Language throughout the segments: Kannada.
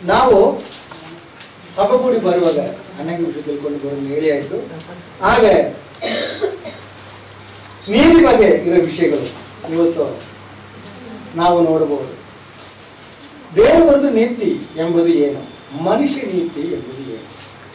ನಾವು ಸಭೆಗೂಡಿ ಬರುವಾಗ ಅನಂಗ ವಿಷಯ ತಿಳ್ಕೊಂಡು ಬರೋದು ಹೇಳಿ ಆಯ್ತು ಹಾಗೆ ನೀತಿ ಬಗ್ಗೆ ಇರೋ ವಿಷಯಗಳು ಇವತ್ತು ನಾವು ನೋಡಬಹುದು ದೇವರದು ನೀತಿ ಎಂಬುದು ಏನು ಮನುಷ್ಯ ನೀತಿ ಎಂಬುದು ಏನು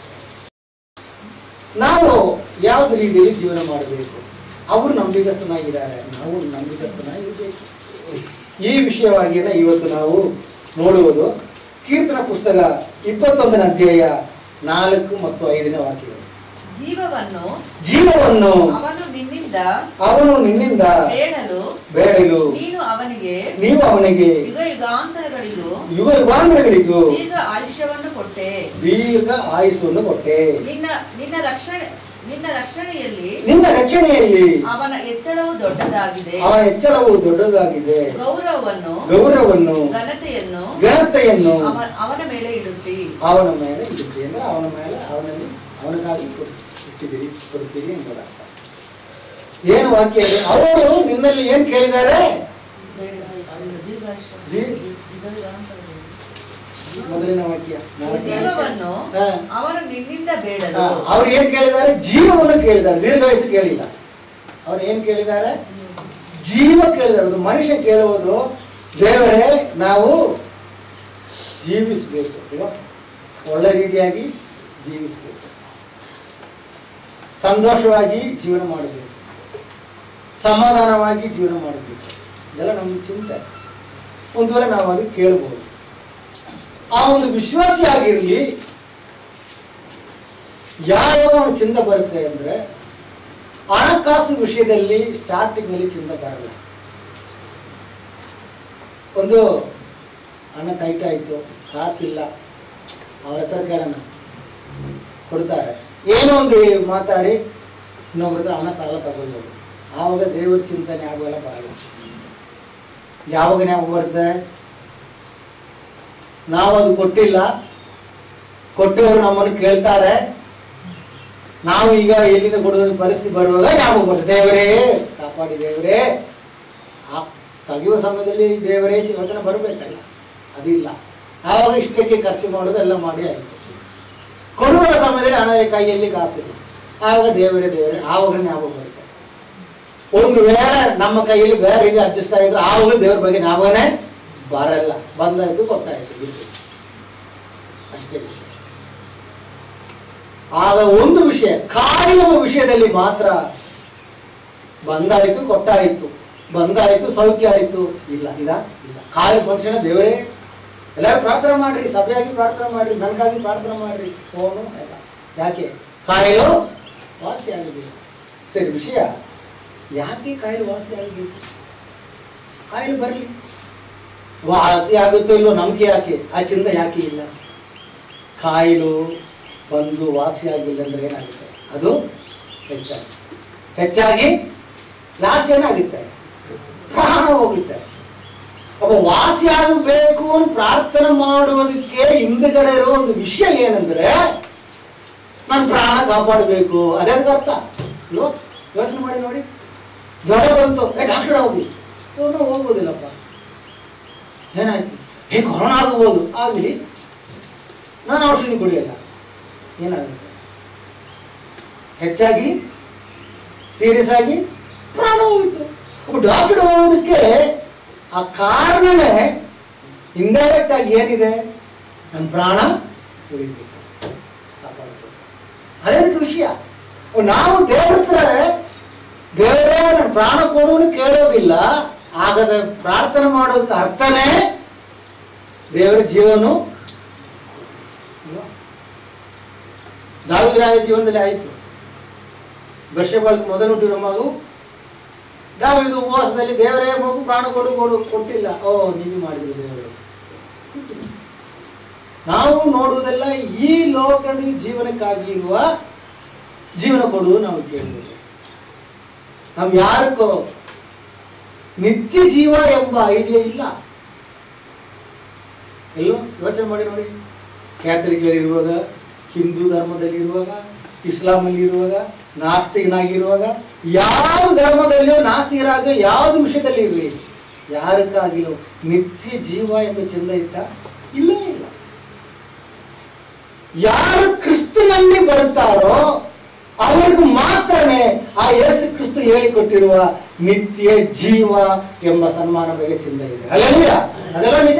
ನಾವು ಯಾವ್ದು ರೀತಿಯಲ್ಲಿ ಜೀವನ ಮಾಡಬೇಕು ಅವರು ನಂಬಿಕಸ್ಥನಾಗಿದ್ದಾರೆ ನಾವು ನಂಬಿಕಸ್ಥನಾಗಿರ್ಬೇಕು ಈ ವಿಷಯವಾಗಿನ ಇವತ್ತು ನಾವು ನೋಡುವುದು ಕೀರ್ತನ ಪುಸ್ತಕ ಇಪ್ಪತ್ತೊಂದನೇ ಅಧ್ಯಾಯ ನಾಲ್ಕು ಮತ್ತು ಐದನೇ ವಾಕ್ಯಗಳು ಜೀವವನ್ನು ಜೀವವನ್ನು ಅವನು ನಿನ್ನಿಂದ ಅವನು ನಿನ್ನಿಂದ ಬೇಡಲು ಬೇಡಲು ನೀನು ಅವನಿಗೆ ನೀವು ಅವನಿಗೆ ಯುಗ ಯುಗಾಂತರಗಳಿಗೂ ಯುಗ ಯುಗಾಂತರಗಳಿಗೂ ದೀರ್ಘ ಆಯುಷ್ಯವನ್ನು ಕೊಟ್ಟೆ ದೀರ್ಘ ಆಯುಸ್ಸನ್ನು ಕೊಟ್ಟೆ ನಿನ್ನ ನಿನ್ನ ರಕ್ಷಣೆ ನಿನ್ನ ರಕ್ಷಣೆಯಲ್ಲಿ ನಿನ್ನ ರಕ್ಷಣೆಯಲ್ಲಿ ಅವನ ಹೆಚ್ಚಳವು ದೊಡ್ಡದಾಗಿದೆ ಆ ಹೆಚ್ಚಳವು ದೊಡ್ಡದಾಗಿದೆ ಗೌರವವನ್ನು ಗೌರವವನ್ನು ಘನತೆಯನ್ನು ಘನತೆಯನ್ನು ಅವನ ಅವನ ಮೇಲೆ ಇಡುತ್ತಿ ಅವನ ಮೇಲೆ ಇಡುತ್ತೆ ಅಂದ್ರೆ ಅವನ ಮೇಲೆ ಅವನಲ್ಲಿ ಅವನಿಗಾಗಿ ಕೊಡ್- ಇಟ್ಟಿದ್ದೀರಿ ಕೊಡ್ತೀರಿ ಎಂಬುದು ಅರ್ಥ ಏನು ವಾಕ್ಯ ಇದೆ ಅವರು ನಿನ್ನಲ್ಲಿ ಏನ್ ಕೇಳಿದ್ದಾರೆ ದೀ- ಮೊದಲಿನ ವಾಕ್ಯ ನಾಲ್ಕು. ಜೀವವನ್ನು ಹಾ. ಅವನು ನಿನ್ನಿಂದ ಹಾ, ಬೇಡಲು ಅವ್ರು ಏನ್ ಕೇಳಿದ್ದಾರೆ ಜೀವವನ್ನು ಕೇಳಿದ್ದಾರೆ ದೀರ್ಘಾಯಸ್ಸು ಕೇಳಿಲ್ಲ ಅವ್ರು ಏನ್ ಕೇಳಿದ್ದಾರೆ ಜೀವ ಕೇಳಿದ್ದಾರೆ ಒಂದು ಮನುಷ್ಯ ಕೇಳುವುದು ದೇವರೇ ನಾವು ಜೀವಿಸಬೇಕು ಅಲ್ವಾ? ಒಳ್ಳೆ ರೀತಿಯಾಗಿ ಜೀವಿಸಬೇಕು ಸಂತೋಷವಾಗಿ ಜೀವನ ಮಾಡಬೇಕು ಸಮಾಧಾನವಾಗಿ ಜೀವನ ಮಾಡಬೇಕು ಇದೆಲ್ಲ ನಮ್ಗೆ ಚಿಂತೆ ಒಂದು ವೇಳೆ ನಾವು ಅದು ಕೇಳ್ಬೋದು ಆ ಒಂದು ವಿಶ್ವಾಸಿ ಆಗಿರಲಿ ಯಾವಾಗ ಅವನು ಚಿಂತೆ ಬರುತ್ತೆ ಅಂದ್ರೆ ಹಣಕಾಸು ವಿಷಯದಲ್ಲಿ ಸ್ಟಾರ್ಟಿಂಗ್ ಅಲ್ಲಿ ಚಿಂತೆ ಬರಲ್ಲ ಒಂದು ಹಣ ಟೈಟ್ ಆಯ್ತು ಕಾಸಿಲ್ಲ ಅವ್ರ ಹತ್ರ ಕೇಳೋಣ ಕೊಡ್ತಾರೆ ಏನೋ ಒಂದು ಮಾತಾಡಿ ಇನ್ನೊಬ್ರ ಹತ್ರ ಹಣ ಸಾಲ ತಗೊಳ್ಬೋದು ಆವಾಗ ದೇವರ ಚಿಂತನೆ ಆಗುವೆಲ್ಲ ಬರಲ್ಲ ಯಾವಾಗ ಜ್ಞಾಪಕ ಬರುತ್ತೆ ನಾವು ಅದು ಕೊಟ್ಟಿಲ್ಲ ಕೊಟ್ಟವರು ನಮ್ಮನ್ನು ಕೇಳ್ತಾರೆ ನಾವು ಈಗ ಎಲ್ಲಿಂದ ಕೊಡೋದ್ರ ಪರಿಸ್ಥಿತಿ ಬರುವಾಗ ಜ್ಞಾಪಕ ಬರ್ತದೆ ದೇವರೇ ಕಾಪಾಡಿ ದೇವರೇ ಆ ತೆಗೆಯುವ ಸಮಯದಲ್ಲಿ ದೇವರೇ ಯೋಚನೆ ಬರಬೇಕಲ್ಲ ಅದಿಲ್ಲ ಆವಾಗ ಇಷ್ಟಕ್ಕೆ ಖರ್ಚು ಮಾಡೋದು ಎಲ್ಲ ಮಾಡಿ ಆಯ್ತು ಕೊಡುವ ಸಮಯದಲ್ಲಿ ಹಣ ಕೈಯಲ್ಲಿ ಕಾಸಿಲ್ಲ ಆವಾಗ ದೇವರೇ ದೇವರೇ ಆವಾಗ ಜ್ಞಾಪಕ ಬರುತ್ತೆ ಒಂದು ವೇಳೆ ನಮ್ಮ ಕೈಯಲ್ಲಿ ಬೇರೆ ಇದು ಅಡ್ಜಸ್ಟ್ ಆಗಿದ್ರೆ ಆವಾಗಲೂ ದೇವ್ರ ಬಗ್ಗೆ ಜ್ಞಾಪಕನೇ ಬರಲ್ಲ ಬಂದಾಯ್ತು ಗೊತ್ತಾಯ್ತು ಇದು ಅಷ್ಟೇ ವಿಷಯ ಆಗ ಒಂದು ವಿಷಯ ಕಾಯುವ ವಿಷಯದಲ್ಲಿ ಮಾತ್ರ ಬಂದಾಯ್ತು ಗೊತ್ತಾಯ್ತು ಬಂದಾಯ್ತು ಸೌಖ್ಯ ಆಯ್ತು ಇಲ್ಲ ಇಲ್ಲ ಇಲ್ಲ ಕಾಯಿ ಮನುಷ್ಯನ ದೇವರೇ ಎಲ್ಲರೂ ಪ್ರಾರ್ಥನೆ ಮಾಡ್ರಿ ಸಭೆಯಾಗಿ ಪ್ರಾರ್ಥನೆ ಮಾಡ್ರಿ ನನಗಾಗಿ ಪ್ರಾರ್ಥನೆ ಮಾಡ್ರಿ ಫೋನು ಎಲ್ಲ ಯಾಕೆ ಕಾಯಿಲು ವಾಸಿ ಆಗಬೇಕು ಸರಿ ವಿಷಯ ಯಾಕೆ ಕಾಯಿಲೆ ವಾಸಿ ಆಗಬೇಕು ಕಾಯಿಲೆ ಬರಲಿ ವಾಸಿ ಆಗುತ್ತೋ ಇಲ್ಲೋ ನಂಬಿಕೆ ಯಾಕೆ ಆ ಚಿಂತೆ ಯಾಕೆ ಇಲ್ಲ ಕಾಯಿಲು ಬಂದು ವಾಸಿ ಆಗಿಲ್ಲ ಅಂದ್ರೆ ಏನಾಗುತ್ತೆ ಅದು ಹೆಚ್ಚಾಗಿ ಹೆಚ್ಚಾಗಿ ಲಾಸ್ಟ್ ಏನಾಗುತ್ತೆ ಪ್ರಾಣ ಹೋಗುತ್ತೆ ಒಬ್ಬ ವಾಸಿ ಆಗಬೇಕು ಅಂತ ಪ್ರಾರ್ಥನೆ ಮಾಡುವುದಕ್ಕೆ ಹಿಂದ್ಗಡೆ ಇರೋ ಒಂದು ವಿಷಯ ಏನಂದ್ರೆ ನಾನು ಪ್ರಾಣ ಕಾಪಾಡಬೇಕು ಅದೇ ಅದಕ್ಕೆ ಅರ್ಥ ಇಲ್ವೋ ಯೋಚನೆ ಮಾಡಿ ನೋಡಿ ಜ್ವರ ಬಂತು ಏ ಡಾಕ್ಟರ್ ಹೋಗಿ ನಾವು ಹೋಗ್ಬೋದಿಲ್ಲಪ್ಪ ಏನಾಯ್ತು ಹೇ ಕೊರೋನಾ ಆಗಬಹುದು ಆಗಲಿ ನಾನು ಔಷಧಿ ಕುಡಿಯಲ್ಲ ಏನಾಗುತ್ತೆ ಹೆಚ್ಚಾಗಿ ಸೀರಿಯಸ್ ಆಗಿ ಪ್ರಾಣ ಹೋಗಿತ್ತು ಒಬ್ಬ ಡಾಕ್ಟರ್ ಹೋಗೋದಕ್ಕೆ ಆ ಕಾರಣನೇ ಇಂಡೈರೆಕ್ಟ್ ಆಗಿ ಏನಿದೆ ನನ್ನ ಪ್ರಾಣ ಉಳಿಸ್ಬೇಕು ಕಾಪಾಡ್ಬೇಕು. ಅದೇ ಅದಕ್ಕೆ ವಿಷಯ ನಾವು ದೇವ್ರ ಹತ್ರ ದೇವರೇ ನನ್ನ ಪ್ರಾಣ ಕೊಡುವನು ಕೇಳೋದಿಲ್ಲ ಆಗದ ಪ್ರಾರ್ಥನೆ ಮಾಡೋದಕ್ಕೆ ಅರ್ಥನೇ ದೇವರ ಜೀವನು ದಾವಿದರಾಜ ಜೀವನದಲ್ಲಿ ಆಯಿತು ವರ್ಷಬಳಕ ಮೊದಲು ಹುಟ್ಟಿರೋ ಮಗು ದಾವಿದು ಉಪವಾಸದಲ್ಲಿ ದೇವರೇ ಮಗು ಪ್ರಾಣ ಕೊಡು ಕೊಡು ಕೊಟ್ಟಿಲ್ಲ ಓ ನೀವು ಮಾಡಿದ್ರು ದೇವರು ನಾವು ನೋಡುವುದೆಲ್ಲ ಈ ಲೋಕದ ಜೀವನಕ್ಕಾಗಿ ಇರುವ ಜೀವನ ಕೊಡುವುದು ನಾವು ಕೇಳಬೇಕು ನಾವು ಯಾರಕ್ಕೋ ನಿತ್ಯ ಜೀವ ಎಂಬ ಐಡಿಯಾ ಇಲ್ಲ ಎಲ್ಲೋ ಯೋಚನೆ ಮಾಡಿ ನೋಡಿ ಕ್ಯಾಥಲಿಕ್ಗಳಿರುವಾಗ ಹಿಂದೂ ಧರ್ಮದಲ್ಲಿ ಇರುವಾಗ ಇಸ್ಲಾಮಲ್ಲಿ ಇರುವಾಗ ನಾಸ್ತಿಕನಾಗಿರುವಾಗ ಯಾವ ಧರ್ಮದಲ್ಲಿಯೋ ನಾಸ್ತಿಕರಾಗ ಯಾವ್ದು ವಿಷಯದಲ್ಲಿ ಇರಲಿ ಯಾರಕ್ಕಾಗಿಲೋ ನಿತ್ಯ ಜೀವ ಎಂಬ ಚಂದ ಇತ್ತ ಇಲ್ಲೇ ಇಲ್ಲ ಯಾರು ಕ್ರಿಸ್ತನಲ್ಲಿ ಬರುತ್ತಾರೋ ಅವರಿಗೂ ಮಾತ್ರನೇ ಆ ಯೇಸು ಕ್ರಿಸ್ತು ಹೇಳಿಕೊಟ್ಟಿರುವ ನಿತ್ಯ ಜೀವ ಎಂಬ ಸನ್ಮಾನ ಬಗ್ಗೆ ಚಿಂತೆ ಇದೆ ಅಲ್ಲೆಲ್ಲ ಅದೆಲ್ಲ ನಿಜ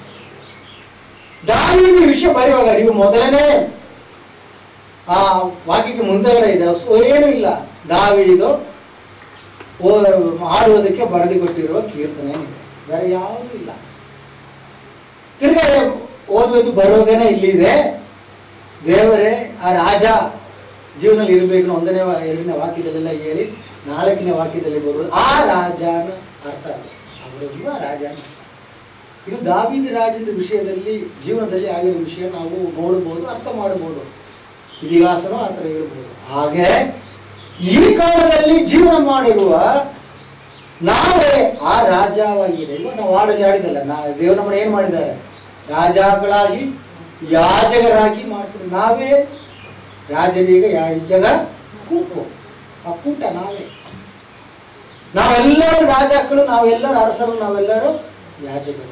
ದಾವಿದ ವಿಷಯ ಬರೆಯುವಾಗ ನೀವು ಮೊದಲನೇ ಆ ವಾಕ್ಯಕ್ಕೆ ಮುಂದೆಗಡೆ ಇದೆ ಸೊ ಏನೂ ಇಲ್ಲ ದಾವಿದು ಓ ಹಾಡುವುದಕ್ಕೆ ಬರೆದು ಕೊಟ್ಟಿರುವ ಕೀರ್ತನೆ ಏನಿದೆ ಬೇರೆ ಯಾವುದೂ ಇಲ್ಲ ತಿರ್ಗಾ ಓದುವುದು ಬರುವಾಗನೇ ಇಲ್ಲಿದೆ ದೇವರೇ ಆ ರಾಜ ಜೀವನದಲ್ಲಿ ಇರಬೇಕು ಒಂದನೇ ವಾ- ಎರಡನೇ ವಾಕ್ಯದಲ್ಲೆಲ್ಲ ಹೇಳಿ ನಾಲ್ಕನೇ ವಾಕ್ಯದಲ್ಲಿ ಬರುವುದು ಆ ರಾಜನ ಅರ್ಥ ಅವರೊಬ್ಬ ರಾಜನ ಇದು ದಾವಿದ ರಾಜದ ವಿಷಯದಲ್ಲಿ ಜೀವನದಲ್ಲಿ ಆಗಿರೋ ವಿಷಯ ನಾವು ನೋಡಬಹುದು ಅರ್ಥ ಮಾಡಬಹುದು ಇತಿಹಾಸನೂ ಆ ಥರ ಹೇಳ್ಬೋದು ಹಾಗೆ ಈ ಕಾಲದಲ್ಲಿ ಜೀವನ ಮಾಡಿರುವ ನಾವೇ ಆ ರಾಜವಾಗಿದೆ ಇವಾಗ ನಾವು ಹಾಡಲ್ಲಿ ಆಡಿದಲ್ಲ ನಾ ದೇವ್ರ ನಮ್ಮನ್ನ ಏನು ಮಾಡಿದ್ದಾರೆ ರಾಜಗಳಾಗಿ ಯಾಜಕರಾಗಿ ಮಾಡ್ತಾರೆ ನಾವೇ ರಾಜರಿಗೆ ಯಾಜಕ ಕೂಟು ಆ ಕೂಟ ನಾವೇ ನಾವೆಲ್ಲರೂ ರಾಜಗಳು ನಾವೆಲ್ಲರೂ ಅರಸರು ನಾವೆಲ್ಲರೂ ಯಾಜಕರು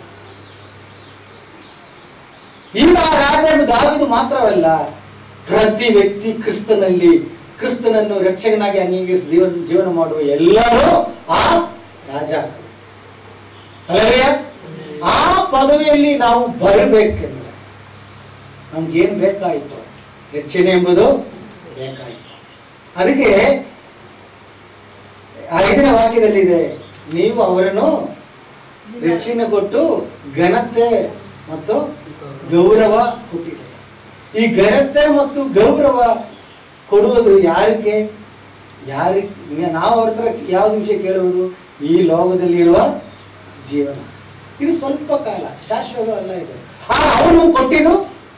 ಈಗ ಆ ರಾಜನು ದಾವಿದು ಮಾತ್ರವಲ್ಲ ಪ್ರತಿ ವ್ಯಕ್ತಿ ಕ್ರಿಸ್ತನಲ್ಲಿ ಕ್ರಿಸ್ತನನ್ನು ರಕ್ಷಕನಾಗಿ ಅಂಗೀಕರಿಸಿ ಜೀವನ ಜೀವನ ಮಾಡುವ ಎಲ್ಲರೂ ಆ ರಾಜ ಅಲ್ಲವೇ ಆ ಪದವಿಯಲ್ಲಿ ನಾವು ಬರಬೇಕೆಂದ್ರೆ ನಮ್ಗೇನು ಬೇಕಾಯಿತು ರಕ್ಷಣೆ ಎಂಬುದು ಬೇಕಾಯಿತು ಅದಕ್ಕೆ ಐದನೇ ವಾಕ್ಯದಲ್ಲಿದೆ ನೀವು ಅವರನ್ನು ರಕ್ಷಣೆ ಕೊಟ್ಟು ಘನತೆ ಮತ್ತು ಗೌರವ ಕೊಟ್ಟಿದೆ ಈ ಘನತೆ ಮತ್ತು ಗೌರವ ಕೊಡುವುದು ಯಾರಿಗೆ ಯಾರಿಗೆ ನಾವು ಅವ್ರ ಹತ್ರ ಯಾವ್ದು ವಿಷಯ ಕೇಳುವುದು ಈ ಲೋಕದಲ್ಲಿರುವ ಜೀವನ ಇದು ಸ್ವಲ್ಪ ಕಾಲ ಶಾಶ್ವತ ಅಲ್ಲ ಇದು ಆಗ ಅವನು ಕೊಟ್ಟಿದ್ದು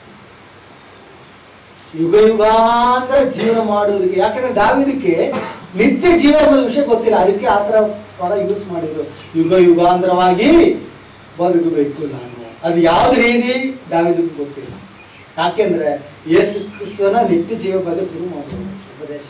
ಯುಗ ಯುಗಾಂತರ ಜೀವನ ಮಾಡುವುದಕ್ಕೆ ಯಾಕಂದ್ರೆ ದಾವಿದಕ್ಕೆ ನಿತ್ಯ ಜೀವ ಅನ್ನೋ ವಿಷಯ ಗೊತ್ತಿಲ್ಲ ಅದಕ್ಕೆ ಆ ಥರ ಪದ ಯೂಸ್ ಮಾಡಿದ್ರು ಯುಗ ಯುಗಾಂತರವಾಗಿ ಬದುಕಬೇಕು ನಾನು ಅದು ಯಾವ್ದು ರೀತಿ ದಾವಿದಕ್ಕೆ ಗೊತ್ತಿಲ್ಲ ಯಾಕೆಂದ್ರೆ ಯೇಸು ಕ್ರಿಸ್ತನ ನಿತ್ಯ ಜೀವ ಬಗ್ಗೆ ಶುರು ಮಾಡಿದ್ರು ಉಪದೇಶ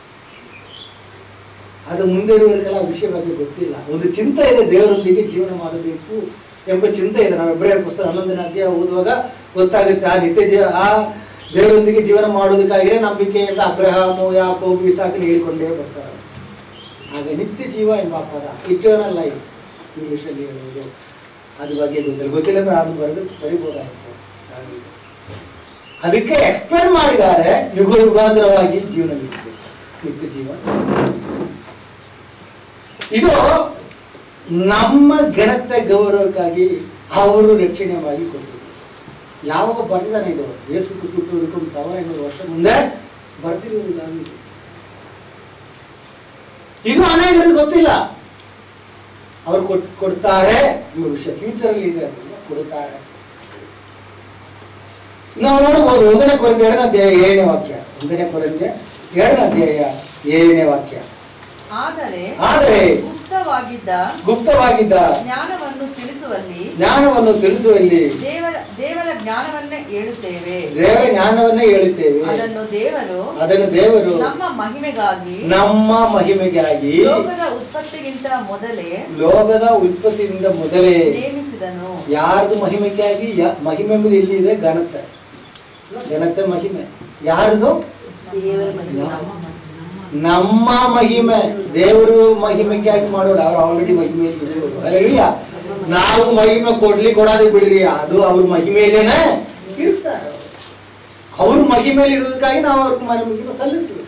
ಅದು ಮುಂದೆ ಇರುವವರಿಗೆಲ್ಲ ಆ ವಿಷಯ ಬಗ್ಗೆ ಗೊತ್ತಿಲ್ಲ ಒಂದು ಚಿಂತೆ ಇದೆ ದೇವರೊಂದಿಗೆ ಜೀವನ ಮಾಡಬೇಕು ಎಂಬ ಚಿಂತೆ ಇದೆ ನಾವು ಎಬ್ರಿಯರ್ ಪುಸ್ತಕ ಹನ್ನೊಂದನೇ ಅಧ್ಯಾಯ ಓದುವಾಗ ಗೊತ್ತಾಗುತ್ತೆ ಆ ನಿತ್ಯ ಜೀವ ಆ ದೇವರೊಂದಿಗೆ ಜೀವನ ಮಾಡೋದಕ್ಕಾಗಿಯೇ ನಂಬಿಕೆಯಿಂದ ಅಬ್ರಹಾಮು ಯಾಕೋಬು ಇಸಾಕಲ್ಲಿ ಹೇಳಿಕೊಂಡೇ ಬರ್ತಾರೆ ಆಗ ನಿತ್ಯ ಜೀವ ಎಂಬ ಪದ ಇಟರ್ನಲ್ ಲೈಫ್ ಇಂಗ್ಲೀಷಲ್ಲಿ ಹೇಳುವುದು ಅದ್ರ ಬಗ್ಗೆ ಗೊತ್ತಿಲ್ಲ ಗೊತ್ತಿಲ್ಲ ಅಂದ್ರೆ ಅದು ಬರೆದು ಬರಿಬೋದಾಯ್ತು ಹಾಗೆ. ಅದಕ್ಕೆ ಎಕ್ಸ್ಪ್ಲೇನ್ ಮಾಡಿದ್ದಾರೆ ಯುಗ ಯುಗಾಂತರವಾಗಿ ಜೀವನ ನಿತ್ಯ ಜೀವ ಇದು ನಮ್ಮ ಘನತೆ ಗೌರವಕ್ಕಾಗಿ ಅವರು ರಕ್ಷಣೆಯಾಗಿ ಕೊಟ್ಟರು ಯಾವಾಗ ಬರ್ತಿದ್ದಾನೆ ಇದು ಯೇಸು ಹುಟ್ಟುವುದಕ್ಕೆ ಒಂದು ಸಾವಿರ ಐನೂರು ವರ್ಷ ಮುಂದೆ ಬರ್ತಿರುವುದು ದಾವಿದು. ಇದು ಅನೇಕರಿಗೆ ಗೊತ್ತಿಲ್ಲ ಅವ್ರು ಕೊಟ್ ಕೊಡ್ತಾರೆ ಎಂಬ ವಿಷಯ ಫ್ಯೂಚರ್ ಅಲ್ಲಿ ಇದೆ ಅದು ಕೊಡುತ್ತಾರೆ ನಾವು ನೋಡಬಹುದು ಒಂದನೇ ಕೊರಂದೆ ಎರಡನೇ ಅಧ್ಯಾಯ ಏಳನೇ ವಾಕ್ಯ ಒಂದನೇ ಕೊರಂದೆ ಎರಡನೇ ಅಧ್ಯಾಯ ಏಳನೇ ವಾಕ್ಯ ಆದರೆ ಆದರೆ ಗುಪ್ತವಾಗಿದ್ದ ಗುಪ್ತವಾಗಿದ್ದ ಜ್ಞಾನವನ್ನು ತಿಳಿಸುವಲ್ಲಿ ಜ್ಞಾನವನ್ನು ತಿಳಿಸುವಲ್ಲಿ ದೇವರ ದೇವರ ಜ್ಞಾನವನ್ನೇ ಹೇಳುತ್ತೇವೆ ದೇವರ ಜ್ಞಾನವನ್ನೇ ಹೇಳುತ್ತೇವೆ ಅದನ್ನು ದೇವರು ಅದನ್ನು ದೇವರು ನಮ್ಮ ಮಹಿಮೆಗಾಗಿ ನಮ್ಮ ಮಹಿಮೆಗಾಗಿ ಲೋಕದ ಉತ್ಪತ್ತಿಗಿಂತ ಮೊದಲೇ ಲೋಕದ ಉತ್ಪತ್ತಿಯಿಂದ ಮೊದಲೇ ನೇಮಿಸಿದನು ಯಾರ್ದು ಮಹಿಮೆಗಾಗಿ ಯಾ- ಮಹಿಮೆ ಎಂಬುದು ಇಲ್ಲಿ ಇದೆ ಘನತೆ ಘನತೆ ಮಹಿಮೆ ಯಾರ್ದು ದೇವರ ಮಹಿಮೆ ನಮ್ಮ ಮಹಿಮೆ. ನಮ್ಮ ಮಹಿಮೆ ದೇವರು ಮಹಿಮೆಗಾಗಿ ಮಾಡೋದು ಅವ್ರು ಆಲ್ರೆಡಿ ಮಹಿಮೆ ಅಲ್ಲ ನಾವು ಮಹಿಮೆ ಕೊಡ್ಲಿ ಕೊಡೋದೇ ಬಿಡ್ರಿ ಅದು ಅವ್ರ ಮಹಿಮೆಯಲ್ಲೇನೆ ಇರ್ತಾರೆ ಅವ್ರ ಮಹಿಮೆಯಲ್ಲಿ ಇರೋದಕ್ಕಾಗಿ ನಾವು ಅವ್ರ ಮಹಿಮೆ ಸಲ್ಲಿಸ್ಬೇಕು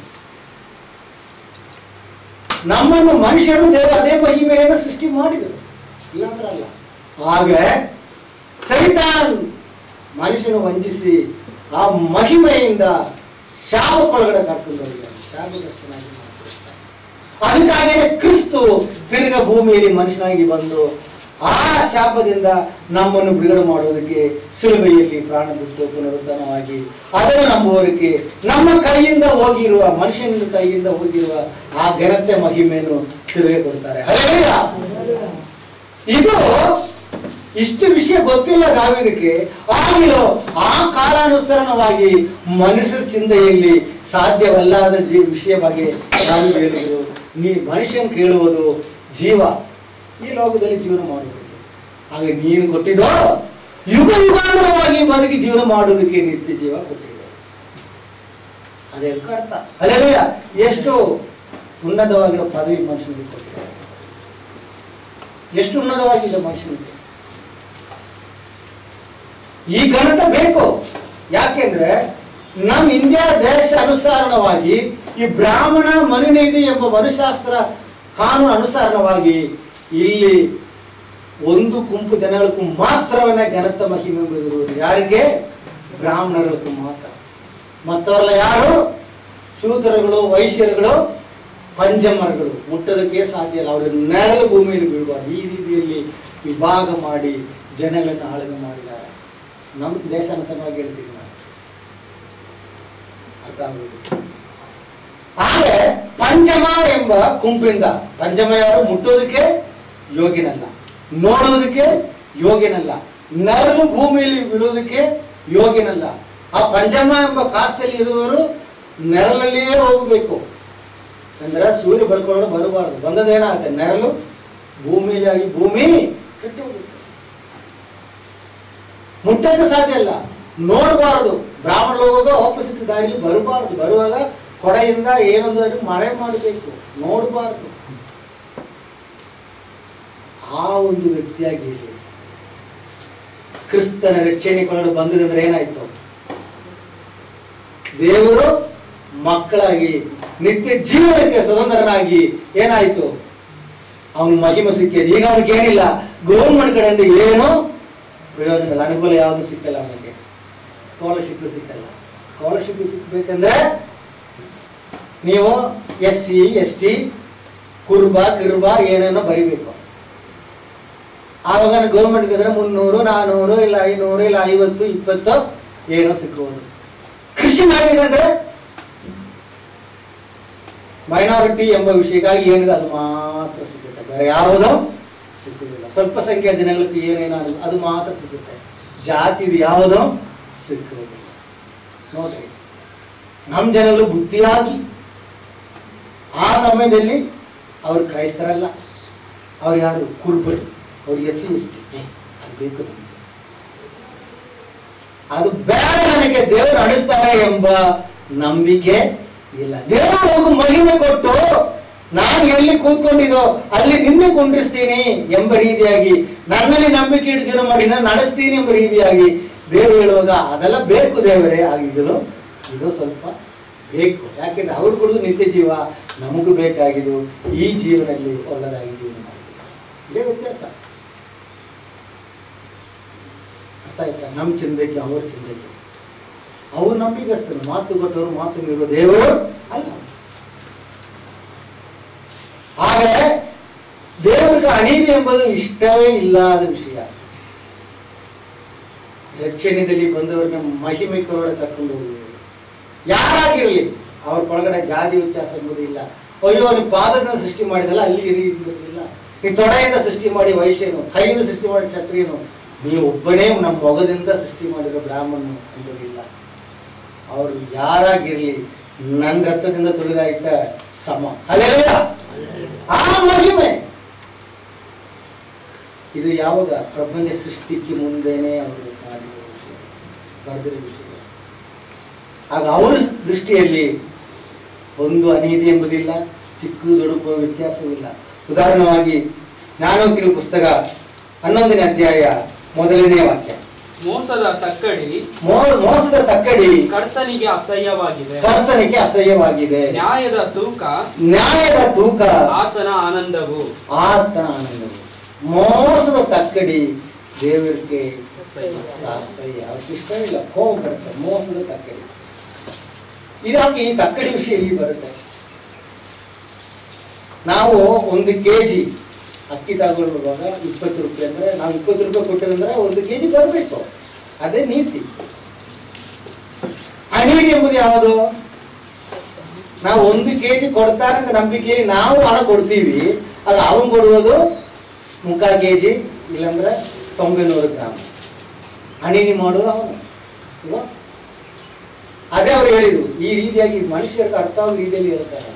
ನಮ್ಮನ್ನು ಮನುಷ್ಯರು ದೇವರು ಅದೇ ಮಹಿಮೆಯನ್ನು ಸೃಷ್ಟಿ ಮಾಡಿದರು ಇಲ್ಲಾಂದ್ರೆ ಅಲ್ಲ ಹಾಗೆ ಸೈತಾನ್ ಮನುಷ್ಯನು ವಂಚಿಸಿ ಆ ಮಹಿಮೆಯಿಂದ ಶಾಪಕ್ಕೊಳಗಡೆ ಕರ್ಕೊಂಡು ಹೋಗಿದ್ದಾನೆ ಶಾಪಗ್ರಸ್ತನಾಗಿ ಮಾಡ್ತಿರ್ತಾನೆ. ಅದಕ್ಕಾಗಿಯೇ ಕ್ರಿಸ್ತು ತಿರುಗ ಭೂಮಿಯಲ್ಲಿ ಮನುಷ್ಯನಾಗಿ ಬಂದು ಆ ಶಾಪದಿಂದ ನಮ್ಮನ್ನು ಬಿಡುಗಡೆ ಮಾಡುವುದಕ್ಕೆ ಸಿಲುಬೆಯಲ್ಲಿ ಪ್ರಾಣ ಬಿಟ್ಟು ಪುನರುದ್ಧಾನವಾಗಿ ಅದನ್ನು ನಂಬುವವರಿಗೆ ನಮ್ಮ ಕೈಯಿಂದ ಹೋಗಿರುವ ಮನುಷ್ಯನ ಕೈಯಿಂದ ಹೋಗಿರುವ ಆ ಘನತೆ ಮಹಿಮೆಯನ್ನು ತಿರುಗಿ ಕೊಡ್ತಾರೆ ಹಲ್ಲೆಲೂಯಾ. ಇದು ಇಷ್ಟು ವಿಷಯ ಗೊತ್ತಿಲ್ಲ ದಾವಿದಕ್ಕೆ ಆಗಿಲೋ ಆ ಕಾಲಾನುಸರಣವಾಗಿ ಮನುಷ್ಯರ ಚಿಂತೆಯಲ್ಲಿ ಸಾಧ್ಯವಲ್ಲದ ಜೀ ವಿಷಯ ಬಗ್ಗೆ ನಾವು ಹೇಳಿದ್ರು ನೀ ಮನುಷ್ಯನ್ ಕೇಳುವುದು ಜೀವ ಈ ಲೋಕದಲ್ಲಿ ಜೀವನ ಮಾಡಬೇಕು ಹಾಗೆ ನೀನು ಕೊಟ್ಟಿದ್ದೋ ಯುಗ ಯುಗಾಂತರವಾಗಿ ಬದುಕಿ ಜೀವನ ಮಾಡುವುದಕ್ಕೆ ನಿತ್ಯ ಜೀವ ಕೊಟ್ಟಿದೆ ಅದೇ ಅದಕ್ಕೆ ಅರ್ಥ ಅಲ್ಲೆಲ್ಲ ಎಷ್ಟು ಉನ್ನತವಾಗಿರೋ ಪದವಿ ಮನುಷ್ಯನಿಗೆ ಕೊಟ್ಟಿದ್ದಾರೆ ಎಷ್ಟು ಉನ್ನತವಾಗಿದೆ ಮನುಷ್ಯನಿಗೆ ಈ ಗಣಿತ ಬೇಕು ಯಾಕೆಂದ್ರೆ ನಮ್ಮ ಇಂಡಿಯಾ ದೇಶ ಅನುಸಾರವಾಗಿ ಈ ಬ್ರಾಹ್ಮಣ ಮನುನೀತಿ ಎಂಬ ಮನುಶಾಸ್ತ್ರ ಕಾನೂನು ಅನುಸಾರವಾಗಿ ಇಲ್ಲಿ ಒಂದು ಗುಂಪು ಜನಗಳಿಗೂ ಮಾತ್ರವನ್ನ ಘನತ ಮಹಿಮೆ ಎಂಬುದಿರುವುದು ಯಾರಿಗೆ ಬ್ರಾಹ್ಮಣರಿಗೂ ಮಾತ್ರ ಮತ್ತವರೆಲ್ಲ ಯಾರು ಶೂದ್ರಗಳು ವೈಶ್ಯರುಗಳು ಪಂಚಮರುಗಳು ಮುಟ್ಟೋದಕ್ಕೆ ಸಾಧ್ಯ ಇಲ್ಲ ಅವರ ನೆರಳು ಭೂಮಿಯಲ್ಲಿ ಬೀಳಬಾರ್ದು ಈ ರೀತಿಯಲ್ಲಿ ವಿಭಾಗ ಮಾಡಿ ಜನಗಳನ್ನು ಆಳ್ವೆ ಮಾಡಿದ್ದಾರೆ ನಮ್ಮ ದೇಶಾನುಸಾರವಾಗಿ ಹೇಳ್ತೀವಿ ನಾವು ಅರ್ಥ ಆಗುವುದು ಆದರೆ ಪಂಚಮ ಎಂಬ ಗುಂಪಿಂದ ಪಂಚಮ ಯಾರು ಮುಟ್ಟೋದಕ್ಕೆ ಯೋಗ್ಯನಲ್ಲ ನೋಡುವುದಕ್ಕೆ ಯೋಗ್ಯನಲ್ಲ ನರಳು ಭೂಮಿಯಲ್ಲಿ ಬೀಳುವುದಕ್ಕೆ ಯೋಗ್ಯನಲ್ಲ ಆ ಪಂಚಮ ಎಂಬ ಕಾಸ್ಟಲ್ಲಿ ಇರುವವರು ನೆರಳಲ್ಲಿಯೇ ಹೋಗಬೇಕು ಅಂದ್ರೆ ಸೂರ್ಯ ಬಳ್ಕೊಳ್ಳೋದು ಬರಬಾರದು ಬಂದದೇನಾಗುತ್ತೆ ನೆರಳು ಭೂಮಿಯಲ್ಲಿ ಆಗಿ ಭೂಮಿ ಕೆಟ್ಟು ಹೋಗುತ್ತೆ ಮುಟ್ಟಕ್ಕೆ ಸಾಧ್ಯ ಇಲ್ಲ ನೋಡಬಾರದು ಬ್ರಾಹ್ಮಣ ಹೋಗುವಾಗ ಆಪೋಸಿಟ್ ದಾರಿಲಿ ಬರಬಾರದು ಬರುವಾಗ ಕೊಡೆಯಿಂದ ಏನೊಂದು ಅಡಿ ಮರೆ ಮಾಡಬೇಕು ನೋಡಬಾರದು ಆ ಒಂದು ವ್ಯಕ್ತಿಯಾಗಿ ಇರಲಿ ಕ್ರಿಸ್ತನ ರಕ್ಷಣೆಗಳನ್ನು ಬಂದಿದೆ ಅಂದ್ರೆ ಏನಾಯ್ತು ದೇವರು ಮಕ್ಕಳಾಗಿ ನಿತ್ಯ ಜೀವನಕ್ಕೆ ಸ್ವತಂತ್ರನಾಗಿ ಏನಾಯ್ತು ಅವನ ಮಹಿಮೆ ಸಿಕ್ಕಿದೆ ಈಗ ಅವನಿಗೆ ಏನಿಲ್ಲ ಗೌರ್ಮೆಂಟ್ ಕಡೆಯಿಂದ ಏನು ಪ್ರಯೋಜನ ಇಲ್ಲ ಅನುಕೂಲ ಯಾವುದು ಸಿಕ್ಕಲ್ಲ ಅವನಿಗೆ ಸ್ಕಾಲರ್ಶಿಪ್ ಸಿಕ್ಕಲ್ಲ ಸ್ಕಾಲರ್ಶಿಪ್ ಸಿಕ್ಬೇಕಂದ್ರೆ ನೀವು ಎಸ್ ಸಿ ಎಸ್ ಟಿ ಕುರ್ಬ ಕಿರ್ಬ ಏನೇನೋ ಬರಿಬೇಕು ಆವಾಗ ಗೌರ್ಮೆಂಟ್ ಬಂದ್ರೆ ಮುನ್ನೂರು ನಾನೂರು ಇಲ್ಲ ಐನೂರು ಇಲ್ಲ ಐವತ್ತು ಇಪ್ಪತ್ತು ಏನೋ ಸಿಕ್ಕಬಹುದು ಕೃಷಿ ಆಗಿದೆ ಅಂದ್ರೆ ಮೈನಾರಿಟಿ ಎಂಬ ವಿಷಯಕ್ಕಾಗಿ ಏನಿದೆ ಅದು ಮಾತ್ರ ಸಿಗುತ್ತೆ ಬೇರೆ ಯಾವುದೋ ಸಿಕ್ಕುದಿಲ್ಲ ಸ್ವಲ್ಪ ಸಂಖ್ಯೆಯ ಜನಗಳಿಗೆ ಏನೇನಾದ್ರು ಅದು ಮಾತ್ರ ಸಿಗುತ್ತೆ ಜಾತಿದು ಯಾವುದೋ ಸಿಕ್ಕುವುದಿಲ್ಲ ನೋಡ್ರಿ ನಮ್ಮ ಜನಗಳು ಬುದ್ಧಿಯಾಗಿ ಆ ಸಮಯದಲ್ಲಿ ಅವ್ರು ಕ್ರೈಸ್ತರಲ್ಲ ಅವ್ರು ಯಾರು ಕುರುಬರು ಅವ್ರು ಎಸ್ ಸಿ ಎಸ್ ಟಿ ಅದು ಬೇಕು ನಮಗೆ ಅದು ಬೇಡ ನನಗೆ ದೇವರು ನಡೆಸ್ತಾರೆ ಎಂಬ ನಂಬಿಕೆ ಇಲ್ಲ ದೇವರು ಹೋಗು ಮಹಿಮೆ ಕೊಟ್ಟು ನಾನು ಎಲ್ಲಿ ಕೂತ್ಕೊಂಡಿದ್ದೋ ಅಲ್ಲಿ ನಿನ್ನೆ ಕುಂಡ್ರಿಸ್ತೀನಿ ಎಂಬ ರೀತಿಯಾಗಿ ನನ್ನಲ್ಲಿ ನಂಬಿಕೆ ಇಟ್ಟು ಜೀವನ ಮಾಡಿ ನಾನು ನಡೆಸ್ತೀನಿ ಎಂಬ ರೀತಿಯಾಗಿ ದೇವರು ಹೇಳುವಾಗ ಅದೆಲ್ಲ ಬೇಕು ದೇವರೇ ಆಗಿದ್ದು ಇದು ಸ್ವಲ್ಪ ಬೇಕು ಯಾಕೆಂದ್ರೆ ಅವ್ರು ಕೊಡೋದು ನಿತ್ಯ ಜೀವ ನಮಗೂ ಬೇಕಾಗಿದ್ದು ಈ ಜೀವನದಲ್ಲಿ ಒಳ್ಳೆದಾಗಿ ಜೀವನ ಮಾಡಬೇಕು ಇದೇ ವ್ಯತ್ಯಾಸ ಅರ್ಥ ಆಯ್ತಾ ನಮ್ಮ ಚಿಂದಕ್ಕೆ ಅವ್ರ ಚಿಂದಕ್ಕೆ ಅವ್ರು ನಂಬಿಕಸ್ತರು ಮಾತು ಕೊಟ್ಟವರು ಮಾತು ಮೀರುವ ದೇವರು ಅಲ್ಲ ಆದರೆ ದೇವರಿಗೆ ಅನೀತಿ ಎಂಬುದು ಇಷ್ಟವೇ ಇಲ್ಲದ ವಿಷಯ ರಕ್ಷಣೆಯಲ್ಲಿ ಬಂದವರನ್ನ ಮಹಿಮೆ ಕೊರಡ ಕರ್ಕೊಂಡು ಹೋಗುವುದು ಯಾರಾಗಿರಲಿ ಅವ್ರ ಒಳಗಡೆ ಜಾತಿ ವ್ಯತ್ಯಾಸ ಎಂಬುದು ಇಲ್ಲ ಅಯ್ಯೋ ನೀವು ಪಾದದಿಂದ ಸೃಷ್ಟಿ ಮಾಡಿದಲ್ಲ ಅಲ್ಲಿ ಈ ರೀತಿ ಇಲ್ಲ ನೀವು ತೊಡೆಯಿಂದ ಸೃಷ್ಟಿ ಮಾಡಿ ವೈಶ್ಯನು ಕೈಯಿಂದ ಸೃಷ್ಟಿ ಮಾಡಿ ಕ್ಷತ್ರಿಯನು ನೀವು ಒಬ್ಬನೇ ನಮ್ಮ ಮೊಗದಿಂದ ಸೃಷ್ಟಿ ಮಾಡಿರೋ ಬ್ರಾಹ್ಮಣನು ಎಂಬುದಿಲ್ಲ ಅವರು ಯಾರಾಗಿರ್ಲಿ ನನ್ನ ರಕ್ತದಿಂದ ತುಳಿದಾಯ್ತ ಸಮ ಅಲ್ಲೆಲ್ಲ ಆ ಮಹಿಮೆ ಇದು ಯಾವಾಗ ಪ್ರಪಂಚ ಸೃಷ್ಟಿಗೆ ಮುಂದೆನೆ ಅವರು ಮಾಡಿರೋ ವಿಷಯ ಬರೆದಿರೋ ವಿಷಯ ಆಗ ಅವರ ದೃಷ್ಟಿಯಲ್ಲಿ ಒಂದು ಅನೀತಿ ಎಂಬುದಿಲ್ಲ ಚಿಕ್ಕ ದೊಡ್ಡ ವ್ಯತ್ಯಾಸವಿಲ್ಲ ಉದಾಹರಣವಾಗಿ ಜ್ಞಾನೋಕ್ತಿಗಳ ಪುಸ್ತಕ ಹನ್ನೊಂದನೇ ಅಧ್ಯಾಯ ಮೊದಲನೇ ವಾಕ್ಯ ಮೋಸದ ತಕ್ಕಡಿ ಮೋ- ಮೋಸದ ತಕ್ಕಡಿ ಕರ್ತನಿಗೆ ಅಸಹ್ಯವಾಗಿದೆ ಕರ್ತನಿಗೆ ಅಸಹ್ಯವಾಗಿದೆ ನ್ಯಾಯದ ತೂಕ ನ್ಯಾಯದ ತೂಕ ಆತನ ಆನಂದವು ಆತನ ಆನಂದವು ಮೋಸದ ತಕ್ಕಡಿ ದೇವರಿಗೆ ಅಸಹ್ಯ. ಅಸಹ್ಯ ಅವಕ್ಕೆ ಇಷ್ಟ ಇಲ್ಲ ಕೋಪ ಬರುತ್ತೆ ಮೋಸದ ತಕ್ಕಡಿ ಇದಾಗಿ ಈ ತಕ್ಕಡಿ ವಿಷಯ ಇಲ್ಲಿ ಬರುತ್ತೆ ನಾವು ಒಂದು ಕೆ ಜಿ ಅಕ್ಕಿ ತಗೊಳ್ಳುವಾಗ ಇಪ್ಪತ್ತು ರೂಪಾಯಿ ಅಂದ್ರೆ ನಾವು ಇಪ್ಪತ್ತು ರೂಪಾಯಿ ಕೊಟ್ಟಿದ್ರೆ ಒಂದು ಕೆ ಜಿ ಬರಬೇಕು ಅದೇ ನೀತಿ ಅನೀತಿ ಎಂಬುದು ಯಾವುದು ನಾವು ಒಂದು ಕೆ ಜಿ ಕೊಡ್ತಾನೆ ಅಂತ ನಂಬಿಕೆಯಲ್ಲಿ ನಾವು ಹಣ ಕೊಡ್ತೀವಿ ಅದು ಅವನು ಕೊಡುವುದು ಮುಖಾ ಕೆ ಜಿ ಇಲ್ಲಾಂದ್ರೆ ತೊಂಬೈನೂರು ಗ್ರಾಮ್ ಅನೀತಿ ಮಾಡೋದು ಅವನು ಅಲ್ವಾ? ಅದೇ ಅವ್ರು ಹೇಳಿದ್ರು ಈ ರೀತಿಯಾಗಿ ಮನುಷ್ಯರಿಗೆ ಅರ್ಥ ಆಗೋ ರೀತಿಯಲ್ಲಿ ಹೇಳ್ತಾರೆ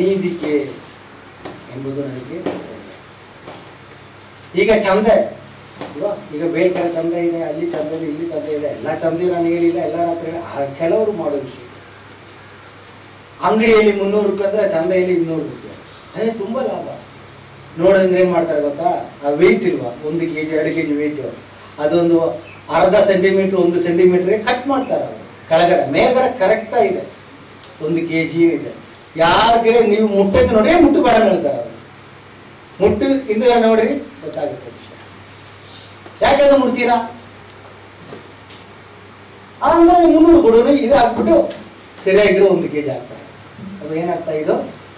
ಅನೀತಿಕೆ ಎಂಬುದು ನನಗೆ ಅಸಹ್ಯ. ಈಗ ಚಂದ ಅಲ್ವಾ ಈಗ ಬೇಕಾದ್ರೆ ಚಂದ ಇದೆ ಅಲ್ಲಿ ಚಂದ ಇದೆ ಇಲ್ಲಿ ಚಂದ ಇದೆ ಎಲ್ಲ ಚಂದ ಇದೆ ನಾನು ಹೇಳಿಲ್ಲ ಎಲ್ಲ ಹತ್ರ ಹೇಳಿ- ಆ ಕೆಲವರು ಮಾಡೋ ವಿಷಯ ಅಂಗಡಿಯಲ್ಲಿ ಮುನ್ನೂರು ರೂಪಾಯಿ ಅಂದ್ರೆ ಚಂದೆಯಲ್ಲಿ ಇನ್ನೂರು ರೂಪಾಯಿ ಅದೇ ತುಂಬ ಲಾಭ ನೋಡಿದ್ರೆ ಏನು ಮಾಡ್ತಾರೆ ಗೊತ್ತಾ ಆ ವೆಯ್ಟ್ ಇಲ್ವಾ ಒಂದು ಕೆ ಜಿ ಎರಡು ಕೆ ಜಿ ವೆಯ್ಟ್ ಅದೊಂದು ಅರ್ಧ ಸೆಂಟಿಮೀಟ್ರ್ ಒಂದು ಸೆಂಟಿಮೀಟ್ರಿಗೆ ಕಟ್ ಮಾಡ್ತಾರೆ ಅವರು ಕೆಳಗಡೆ ಮೇಲ್ಗಡೆ ಕರೆಕ್ಟಾಗಿದೆ ಒಂದು ಕೆ ಜಿ ಇದೆ ಯಾರ ಕಡೆ ನೀವು ಮುಟ್ಟಕ್ಕೆ ನೋಡಿ "ಏ, ಮುಟ್ಟು ಬೇಡ ಅಂತ ಹೇಳ್ತಾರೆ ಅವರು ಮುಟ್ಟು ಹಿಂದೆ ನೋಡ್ರಿ ಗೊತ್ತಾಗುತ್ತೆ ವಿಷಯ ಯಾಕೆ ಅದು ಮುಡ್ತೀರಾ ಅಂದ್ರೆ ನೀವು ಮುನ್ನೂರು ಕೊಡೋನು ಇದು ಹಾಕ್ಬಿಟ್ಟು ಸರಿಯಾಗಿರೋ ಒಂದು ಕೆ ಜಿ ಹಾಕ್ತಾರೆ ಅದು ಏನಾಗ್ತಾ ಇದು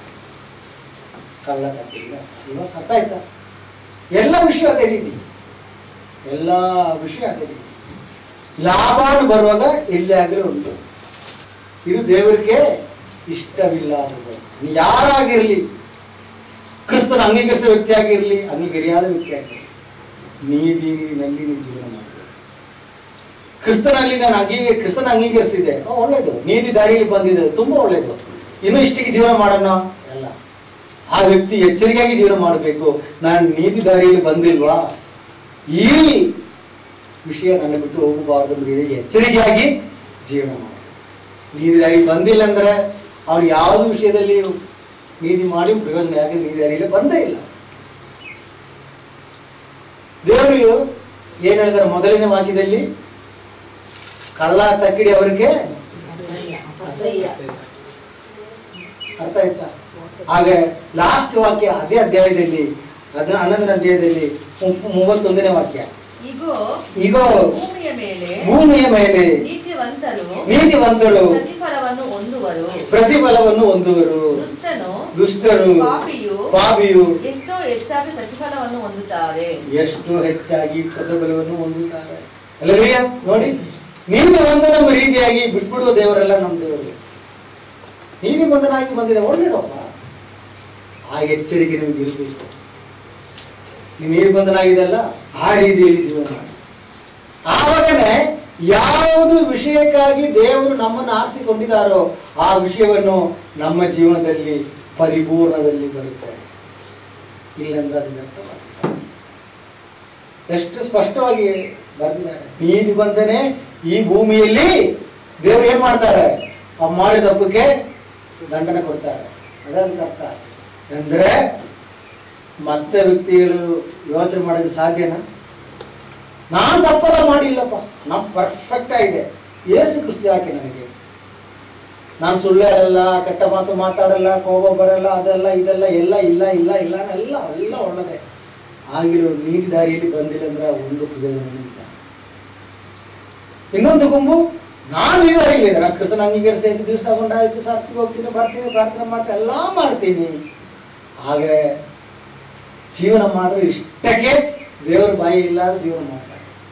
ಕಳ್ಳ ತಪ್ಪಿಲ್ಲ ಇವಾಗ ಅರ್ಥ ಆಯ್ತಾ ಎಲ್ಲ ವಿಷಯ ಅದೇ ರೀತಿ ಎಲ್ಲ ವಿಷಯ ಅದೇ ರೀತಿ ಲಾಭ ಬರುವಾಗ ಎಲ್ಲಿ ಆಗಲಿ ಉಂಟು ಇದು ದೇವರಿಗೆ ಇಷ್ಟವಿಲ್ಲ ಅನ್ನೋದು ನೀವು ಯಾರಾಗಿರಲಿ ಕ್ರಿಸ್ತನ ಅಂಗೀಕರಿಸಿದ ವ್ಯಕ್ತಿ ಆಗಿರಲಿ ಅಂಗೀಕರಿಯಾದ ವ್ಯಕ್ತಿ ಆಗಿರಲಿ ನೀತಿನಲ್ಲಿ ನೀವು ಜೀವನ ಮಾಡಬೇಕು ಕ್ರಿಸ್ತನಲ್ಲಿ ನಾನು ಅಂಗೀ ಕ್ರಿಸ್ತನ ಅಂಗೀಕರಿಸಿದೆ ಓ, ಒಳ್ಳೇದು ನೀತಿ ದಾರಿಯಲ್ಲಿ ಬಂದಿದೆ ತುಂಬಾ ಒಳ್ಳೇದು ಇನ್ನು ಇಷ್ಟಿಗೆ ಜೀವನ ಮಾಡೋಣ ಅಲ್ಲ ಆ ವ್ಯಕ್ತಿ ಎಚ್ಚರಿಕೆಯಾಗಿ ಜೀವನ ಮಾಡಬೇಕು ನಾನು ನೀತಿ ದಾರಿಯಲ್ಲಿ ಬಂದಿಲ್ವಾ ಈ ವಿಷಯ ನನ್ನ ಬಿಟ್ಟು ಹೋಗಬಾರ್ದು ಅಂದ್ರೆ ಎಚ್ಚರಿಕೆಯಾಗಿ ಜೀವನ ಮಾಡಿ ನೀತಿ ದಾರಿ ಬಂದಿಲ್ಲ ಅಂದ್ರೆ ಅವ್ರು ಯಾವ್ದು ವಿಷಯದಲ್ಲಿ ನೀತಿ ಮಾಡಿ ಪ್ರಯೋಜನ ಯಾಕೆ ನೀತಿ ದಾರಿಯಲ್ಲಿ ಬಂದೇ ಇಲ್ಲ ದೇವರು ಏನ್ ಹೇಳಿದಾರೆ ಮೊದಲನೇ ವಾಕ್ಯದಲ್ಲಿ ಕಳ್ಳ ತಕ್ಕಿಡಿ ಅವರಿಗೆ ಅಸಹ್ಯ ಅರ್ಥ ಆಯ್ತಾ ಹಾಗೆ ಲಾಸ್ಟ್ ವಾಕ್ಯ ಅದೇ ಅಧ್ಯಾಯದಲ್ಲಿ ಅದ ಹನ್ನೊಂದನೇ ಅಧ್ಯಾಯದಲ್ಲಿ ಮು- ಮೂವತ್ತೊಂದನೇ ವಾಕ್ಯ ಇಗೋ ಈಗ ಭೂಮಿಯ ಮೇಲೆ ಭೂಮಿಯ ಮೇಲೆ ನೀತಿವಂತರು ನೀತಿವಂತರು ಪ್ರತಿಫಲವನ್ನು ಹೊಂದುವರು ಪ್ರತಿಫಲವನ್ನು ಹೊಂದುವರು ದುಷ್ಟನು ದುಷ್ಟರು ಪಾಪಿಯು ಪಾಪಿಯು ಎಷ್ಟೋ ಹೆಚ್ಚಾಗಿ ಪ್ರತಿಫಲವನ್ನು ಹೊಂದುತ್ತಾರೆ ಎಷ್ಟು ಹೆಚ್ಚಾಗಿ ಪ್ರತಿಫಲವನ್ನು ಹೊಂದುತ್ತಾರೆ ಅಲ್ಲವೇ ನೋಡಿ ನೀತಿವಂತ ನಮ್ಮ ರೀತಿಯಾಗಿ ಬಿಟ್ಬಿಡುವ ದೇವರೆಲ್ಲ ನಮ್ಮ ದೇವರು ನೀತಿವಂತನಾಗಿ ಬಂದಿದೆ ಒಳ್ಳೇದಪ್ಪ ಆ ಎಚ್ಚರಿಕೆ ನಿಮಗೆ ಇರಬೇಕು ನೀವು ನೀತಿವಂತನಾಗಿದೆಲ್ಲ ಆ ರೀತಿಯಲ್ಲಿ ಜೀವನ ಮಾಡಿ ಆವಾಗನೇ ಯಾವುದು ವಿಷಯಕ್ಕಾಗಿ ದೇವರು ನಮ್ಮನ್ನು ಆರಿಸಿಕೊಂಡಿದ್ದಾರೋ ಆ ವಿಷಯವನ್ನು ನಮ್ಮ ಜೀವನದಲ್ಲಿ ಪರಿಪೂರ್ಣದಲ್ಲಿ ಬರುತ್ತೆ ಇಲ್ಲಂದ್ರೆ ಅದು ವ್ಯರ್ಥವಾಗುತ್ತೆ ಎಷ್ಟು ಸ್ಪಷ್ಟವಾಗಿ ಬರೆದಿದ್ದಾರೆ ನೀತಿ ಬಂದನೆ ಈ ಭೂಮಿಯಲ್ಲಿ ದೇವರು ಏನ್ ಮಾಡ್ತಾರೆ ಆ ಮಾಡಿದ ತಪ್ಪಕ್ಕೆ ದಂಡನೆ ಕೊಡ್ತಾರೆ ಅದಕ್ಕೆ ಅರ್ಥ ಅಂದ್ರೆ ಮತ್ತೆ ವ್ಯಕ್ತಿಗಳು ಯೋಚನೆ ಮಾಡೋದು ಸಾಧ್ಯನಾ ನಾನು ತಪ್ಪಲ್ಲ ಮಾಡಿಲ್ಲಪ್ಪ ನಾನು ಪರ್ಫೆಕ್ಟ್ ಆಗಿದೆ ಏಸು ಕ್ರಿಸ್ತ ಯಾಕೆ ನನಗೆ ನಾನು ಸುಳ್ಳು ಹೇಳಲ್ಲ ಕೆಟ್ಟ ಮಾತು ಮಾತಾಡಲ್ಲ ಕೋಪ ಬರಲ್ಲ ಅದೆಲ್ಲ ಇದೆಲ್ಲ ಎಲ್ಲ ಇಲ್ಲ ಇಲ್ಲ ಇಲ್ಲ ಎಲ್ಲ ಎಲ್ಲ ಒಳ್ಳೇದೆ ಆಗಿರೋ ನೀತಿ ದಾರಿಯಲ್ಲಿ ಬಂದಿಲ್ಲ ಅಂದ್ರೆ ಒಂದು ಪ್ರಯೋಜನ ಇಲ್ಲ ಇನ್ನೊಂದು ಗುಂಪು ನಾನು ಈ ದಾರಿಯಲ್ಲಿ ಇದ್ದಾರೆ ಕ್ರಿಸ್ತನ ಅಂಗೀಕರಿಸಿ ಐದು ದಿವಸ ತಗೊಂಡಾಯ್ತು ಸರ್ಚಿಗೆ ಹೋಗ್ತೀನಿ ಬರ್ತೀನಿ ಪ್ರಾರ್ಥನೆ ಮಾಡ್ತೀನಿ ಎಲ್ಲ ಮಾಡ್ತೀನಿ ಹಾಗೆ ಜೀವನ ಮಾತ್ರ ಇಷ್ಟಕ್ಕೆ ದೇವರ ಬಾಯಿ ಇಲ್ಲದ ಜೀವನ ಮಾಡ್ತಾರೆ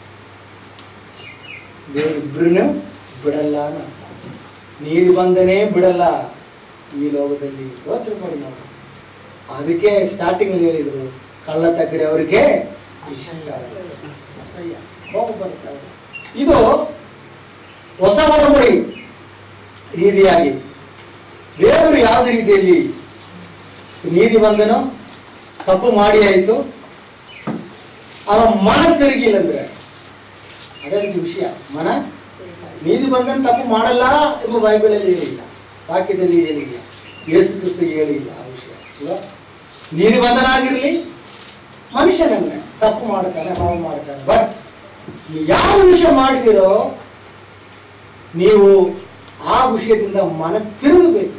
ದೇವರು ಇಬ್ಬರನ್ನು ಬಿಡಲ್ಲ ಅನ್ನೋ ಅರ್ಥ. ನೀರು ಬಂದನೇ ಬಿಡಲ್ಲ ಈ ಲೋಕದಲ್ಲಿ ಯೋಚನೆ ಮಾಡಿ ನಾವು ಅದಕ್ಕೆ ಸ್ಟಾರ್ಟಿಂಗ್ ಅಲ್ಲಿ ಹೇಳಿದ್ರು ಕಳ್ಳ ತಕ್ಕಡಿ ಅವರಿಗೆ ಇಷ್ಟ ಅಸಹ್ಯ ಕೋಪ ಬರ್ತವೆ ಇದು ಹೊಸ ಒಡಂಬಡಿ ರೀತಿಯಾಗಿ ದೇವರು ಯಾವುದೇ ರೀತಿಯಲ್ಲಿ ನೀತಿ ಬಂದನೋ ತಪ್ಪು ಮಾಡಿ ಆಯಿತು ಅವ ಮನ ತಿರುಗಿಲ್ಲ ಅಂದ್ರೆ ಅದೇ ಒಂದು ವಿಷಯ ಮನ ನೀತಿ ಬಂದನ ತಪ್ಪು ಮಾಡಲ್ಲ ಎಂಬ ಬೈಬಲಲ್ಲಿ ಹೇಳಿಲ್ಲ ವಾಕ್ಯದಲ್ಲಿ ಹೇಳಿಲ್ಲ ಯೇಸು ಕ್ರಿಸ್ತಿಗೆ ಹೇಳಿಲ್ಲ ಆ ವಿಷಯ ಅಲ್ವಾ? ನೀತಿ ಬಂಧನಾಗಿರಲಿ ಮನುಷ್ಯನನ್ನೇ ತಪ್ಪು ಮಾಡ್ತಾನೆ ಹಾವು ಮಾಡ್ತಾನೆ ಬಟ್ ಯಾವ ವಿಷಯ ಮಾಡಿದಿರೋ ನೀವು ಆ ವಿಷಯದಿಂದ ಮನ ತಿರುಗಬೇಕು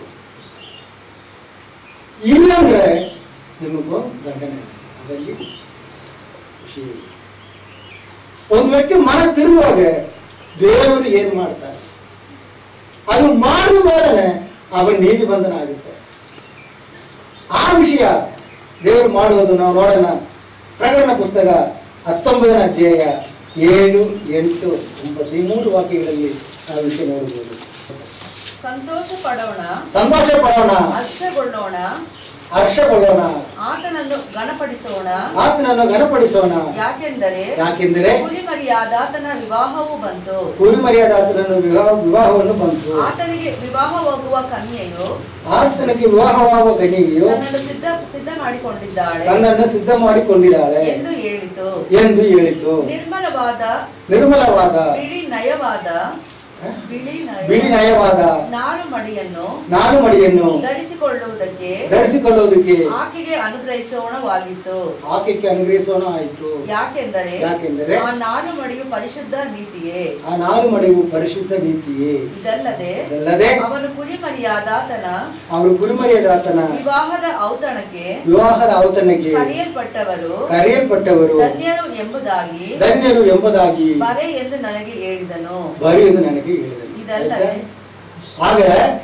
ಇಲ್ಲಂದ್ರೆ ನಿಮಗೂ ದಂಡನೆ ಅದರಲ್ಲಿ ವಿಷಯ ಇಲ್ಲ. ಒಂದು ವ್ಯಕ್ತಿ ಮನ ತಿರುಗುವಾಗ ದೇವರು ಏನ್ ಮಾಡ್ತಾರೆ ಅದು ಮಾಡಿದ ಮೇಲೆ ಅವನ ನೀತಿ ಬಂಧನ ಆಗುತ್ತೆ ಆ ವಿಷಯ ದೇವರು ಮಾಡುವುದು ನಾವು ನೋಡೋಣ ಪ್ರಕಟಣ ಪುಸ್ತಕ ಹತ್ತೊಂಬತ್ತನೇ ಅಧ್ಯಾಯ ಏಳು ಎಂಟು ಒಂಬತ್ತು ಈ ಮೂರು ವಾಕ್ಯಗಳಲ್ಲಿ ಆ ವಿಷಯ ನೋಡಬಹುದು ಸಂತೋಷ ಪಡೋಣ ಸಂತೋಷ ಪಡೋಣ ಹರ್ಷಗೊಳ್ಳೋಣ ಹರ್ಷಗೊಳ್ಳೋಣ ಆತನನ್ನು ಗಣಪಡಿಸೋಣ ಆತನನ್ನು ಘನಪಡಿಸೋಣ ಯಾಕೆಂದರೆ ಯಾಕೆಂದರೆ ಕುರಿಮರಿಯಾದಾತನ ವಿವಾಹವು ಬಂತು ಕುರಿಮರಿಯಾದ ಆತನನ್ನು ವಿವಾಹ ವಿವಾಹವನ್ನು ಬಂತು ಆತನಿಗೆ ವಿವಾಹವಾಗುವ ಕನ್ಯೆಯು ಆತನಿಗೆ ವಿವಾಹವಾಗುವ ಗಣಿಯು ತನ್ನನ್ನು ಸಿದ್ಧ ಸಿದ್ಧ ಮಾಡಿಕೊಂಡಿದ್ದಾಳೆ ತನ್ನನ್ನು ಸಿದ್ಧ ಮಾಡಿಕೊಂಡಿದ್ದಾಳೆ ಎಂದು ಹೇಳಿತು ಎಂದು ಹೇಳಿತು ನಿರ್ಮಲವಾದ ನಿರ್ಮಲವಾದ ಬಿಳಿ ನಯವಾದ ಬಿಳಿ ಬಿಳಿ ನಯ ನಯವಾದ ನಾರು ಮಡಿಯನ್ನು ನಾನು ಮಡಿಯನ್ನು ಧರಿಸಿಕೊಳ್ಳುವುದಕ್ಕೆ ಧರಿಸಿಕೊಳ್ಳುವುದಕ್ಕೆ ಆಕೆಗೆ ಅನುಗ್ರಹಿಸೋಣವಾಗಿತ್ತು ಆಕೆಗೆ ಅನುಗ್ರಹಿಸೋಣ ಆಯಿತು ಯಾಕೆಂದರೆ ಯಾಕೆಂದರೆ ಆ ನಾರು ಮಡಿಯು ಪರಿಶುದ್ಧ ನೀತಿಯೇ ಆ ನಾನು ಮಡಿಯು ಪರಿಶುದ್ಧ ನೀತಿಯೇ ಇದಲ್ಲದೆ ಇದಲ್ಲದೆ ಅವನು ಕುರಿಮರಿಯಾದಾತನ ಅವರು ಕುರಿಮರಿಯಾದ ಆತನ ವಿವಾಹದ ಔತಣಕ್ಕೆ ವಿವಾಹದ ಔತಣಕ್ಕೆ ಕರೆಯಲ್ಪಟ್ಟವರು ಕರೆಯಲ್ಪಟ್ಟವರು ಧನ್ಯರು ಎಂಬುದಾಗಿ ಧನ್ಯರು ಎಂಬುದಾಗಿ ಬರೆ ಎಂದು ನನಗೆ ಹೇಳಿದನು ಬರಿ ಎಂದು ನನಗೆ ಹೇಳಿದರು ಇದಲ್ಲದೆ ಆಗ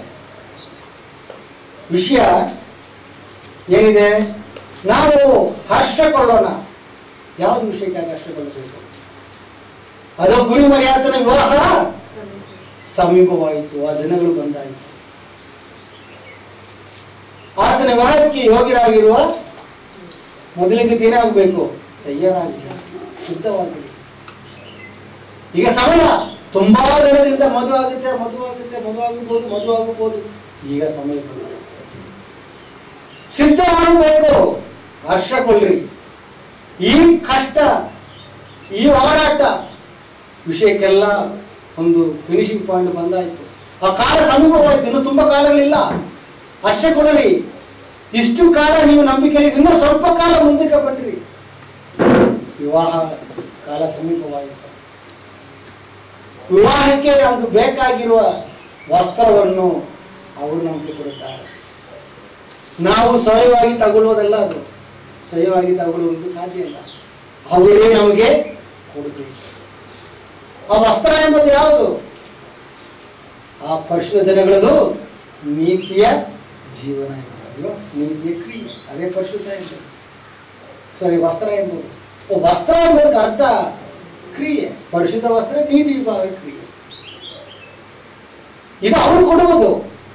ವಿಷಯ ಏನಿದೆ ನಾವು ಹರ್ಷಕೊಳ್ಳೋಣ ಯಾವುದು ವಿಷಯಕ್ಕಾಗಿ ಹರ್ಷಕೊಳ್ಳಬೇಕು ಅದು ಕುರಿಮರಿಯಾತನ ವಿವಾಹ ಸಮೀಪವಾಯಿತು ಆ ದಿನಗಳು ಬಂದಾಯಿತು ಆತನ ವಿವಾಹಕ್ಕೆ ಯೋಗ್ಯರಾಗಿರುವ ಮೊದಲಿಗೆ ಏನಾಗಬೇಕು ತಯಾರಾಗಿ ಸಿದ್ಧವಾಗಲಿ ಈಗ ಸಮಯ ತುಂಬಾ ದಿನದಿಂದ ಮದುವೆ ಆಗುತ್ತೆ ಮದುವೆ ಆಗುತ್ತೆ ಮದುವೆ ಆಗಬಹುದು ಮದುವೆ ಆಗಬಹುದು ಈಗ ಸಮಯ ಬಂತು ಸಿದ್ಧವಾಗಬೇಕು ಹರ್ಷಕೊಳ್ಳ್ರಿ ಈ ಕಷ್ಟ ಈ ಹೋರಾಟ ವಿಷಯಕ್ಕೆಲ್ಲ ಒಂದು ಫಿನಿಶಿಂಗ್ ಪಾಯಿಂಟ್ ಬಂದಾಯ್ತು ಆ ಕಾಲ ಸಮೀಪವಾಯ್ತು ಇನ್ನು ತುಂಬಾ ಕಾಲಗಳಿಲ್ಲ ಹರ್ಷಕೊಳ್ಳಲಿ ಇಷ್ಟು ಕಾಲ ನೀವು ನಂಬಿಕೆಯಲ್ಲಿ ಇನ್ನೂ ಸ್ವಲ್ಪ ಕಾಲ ಮುಂದಕ್ಕೆ ಬನ್ನಿರಿ ವಿವಾಹ ಕಾಲ ಸಮೀಪವಾಯಿತು ವಿವಾಹಕ್ಕೆ ನಮ್ಗೆ ಬೇಕಾಗಿರುವ ವಸ್ತ್ರವನ್ನು ಅವರು ನಮಗೆ ಕೊಡುತ್ತಾರೆ ನಾವು ಸ್ವಯವಾಗಿ ತಗೊಳ್ಳುವುದಲ್ಲ ಅದು ಸ್ವಯವಾಗಿ ತಗೊಳ್ಳುವುದು ಸಾಧ್ಯ ಇಲ್ಲ ಅವರೇ ನಮಗೆ ಕೊಡಬೇಕು ಆ ವಸ್ತ್ರ ಎಂಬುದು ಯಾವುದು ಆ ಪರಿಶುದ್ಧ ಜನಗಳದು ನೀತಿಯ ಜೀವನ ಎಂಬುದು ನೀತಿಯ ಕ್ರಿಯೆ ಅದೇ ಪರಿಶುದ್ಧ ಎಂಬುದು ಸಾರಿ ವಸ್ತ್ರ ಎಂಬುದು ಓ ವಸ್ತ್ರ ಎಂಬುದಕ್ಕೆ ಅರ್ಥ ಕ್ರಿಯೆ ಪರಿಶುದ್ಧ ವಸ್ತ್ರ ನೀತಿ ವಿಭಾಗ ಕ್ರಿಯೆ ಇದು ಅವರು ಕೊಡುವುದು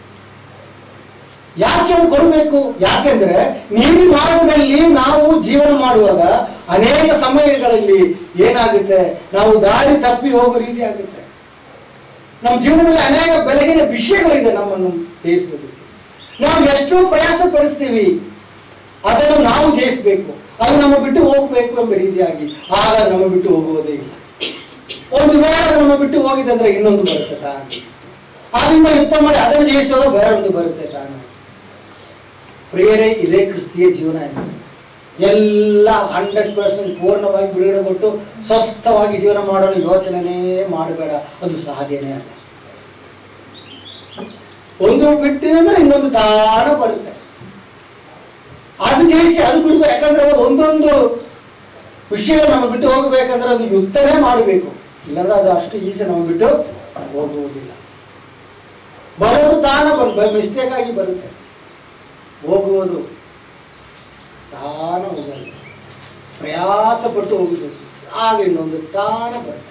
ಯಾಕೆ ಅದು ಕೊಡಬೇಕು ಯಾಕೆಂದ್ರೆ ನೀತಿ ಮಾರ್ಗದಲ್ಲಿ ನಾವು ಜೀವನ ಮಾಡುವಾಗ ಅನೇಕ ಸಮಯಗಳಲ್ಲಿ ಏನಾಗುತ್ತೆ ನಾವು ದಾರಿ ತಪ್ಪಿ ಹೋಗೋ ರೀತಿ ಆಗುತ್ತೆ ನಮ್ಮ ಜೀವನದಲ್ಲಿ ಅನೇಕ ಬೆಳಗಿನ ವಿಷಯಗಳಿದೆ ನಮ್ಮನ್ನು ಜಯಿಸುವುದಕ್ಕೆ ನಾವು ಎಷ್ಟೋ ಪ್ರಯಾಸ ಪಡಿಸ್ತೀವಿ ಅದನ್ನು ನಾವು ಜಯಿಸಬೇಕು ಅದು ನಮ್ಮ ಬಿಟ್ಟು ಹೋಗಬೇಕು ಎಂಬ ರೀತಿಯಾಗಿ ಆಗ ನಮ್ಮ ಬಿಟ್ಟು ಹೋಗುವುದೇ ಇಲ್ಲ ಒಂದು ವೇಳೆ ಅದು ನಮ್ಮ ಬಿಟ್ಟು ಹೋಗಿದೆ ಅಂದ್ರೆ ಇನ್ನೊಂದು ಬರುತ್ತೆ ತಾನೇ ಆದ್ರಿಂದ ಯುದ್ಧ ಮಾಡಿ ಅದನ್ನು ಜಯಿಸುವಾಗ ಬೇರೊಂದು ಬರುತ್ತೆ ತಾನೇ ಪ್ರಿಯರೇ ಇದೇ ಕ್ರಿಸ್ತಿಯ ಜೀವನ ಎಂಬುದು ಎಲ್ಲ ಹಂಡ್ರೆಡ್ ಪರ್ಸೆಂಟ್ ಪೂರ್ಣವಾಗಿ ಬಿಡುಗಡೆ ಕೊಟ್ಟು ಸ್ವಸ್ಥವಾಗಿ ಜೀವನ ಮಾಡಲು ಯೋಚನೆನೇ ಮಾಡಬೇಡ ಅದು ಸಾಧ್ಯನೇ ಅಲ್ಲ ಒಂದು ಬಿಟ್ಟಿದ್ರೆ ಇನ್ನೊಂದು ತಾಣ ಬರುತ್ತೆ ಅದು ಜಯಿಸಿ ಅದು ಬಿಡ್ಬೇಕು ಯಾಕಂದ್ರೆ ಅದು ಒಂದೊಂದು ವಿಷಯ ನಮ್ಮ ಬಿಟ್ಟು ಹೋಗಬೇಕಂದ್ರೆ ಅದು ಯುದ್ಧನೇ ಮಾಡಬೇಕು ಇಲ್ಲಾಂದ್ರೆ ಅದು ಅಷ್ಟು ಈಸಿ ನಮ್ಮ ಬಿಟ್ಟು ಹೋಗುವುದಿಲ್ಲ ಬರೋದು ತಾಣ ಬರ್ ಮಿಸ್ಟೇಕ್ ಆಗಿ ಬರುತ್ತೆ ಹೋಗುವುದು ತಾನ ಹೋಗಲ್ಲ ಪ್ರಯಾಸ ಪಟ್ಟು ಹೋಗಬೇಕು ಆಗ ಇನ್ನೊಂದು ತಾನ ಬರುತ್ತೆ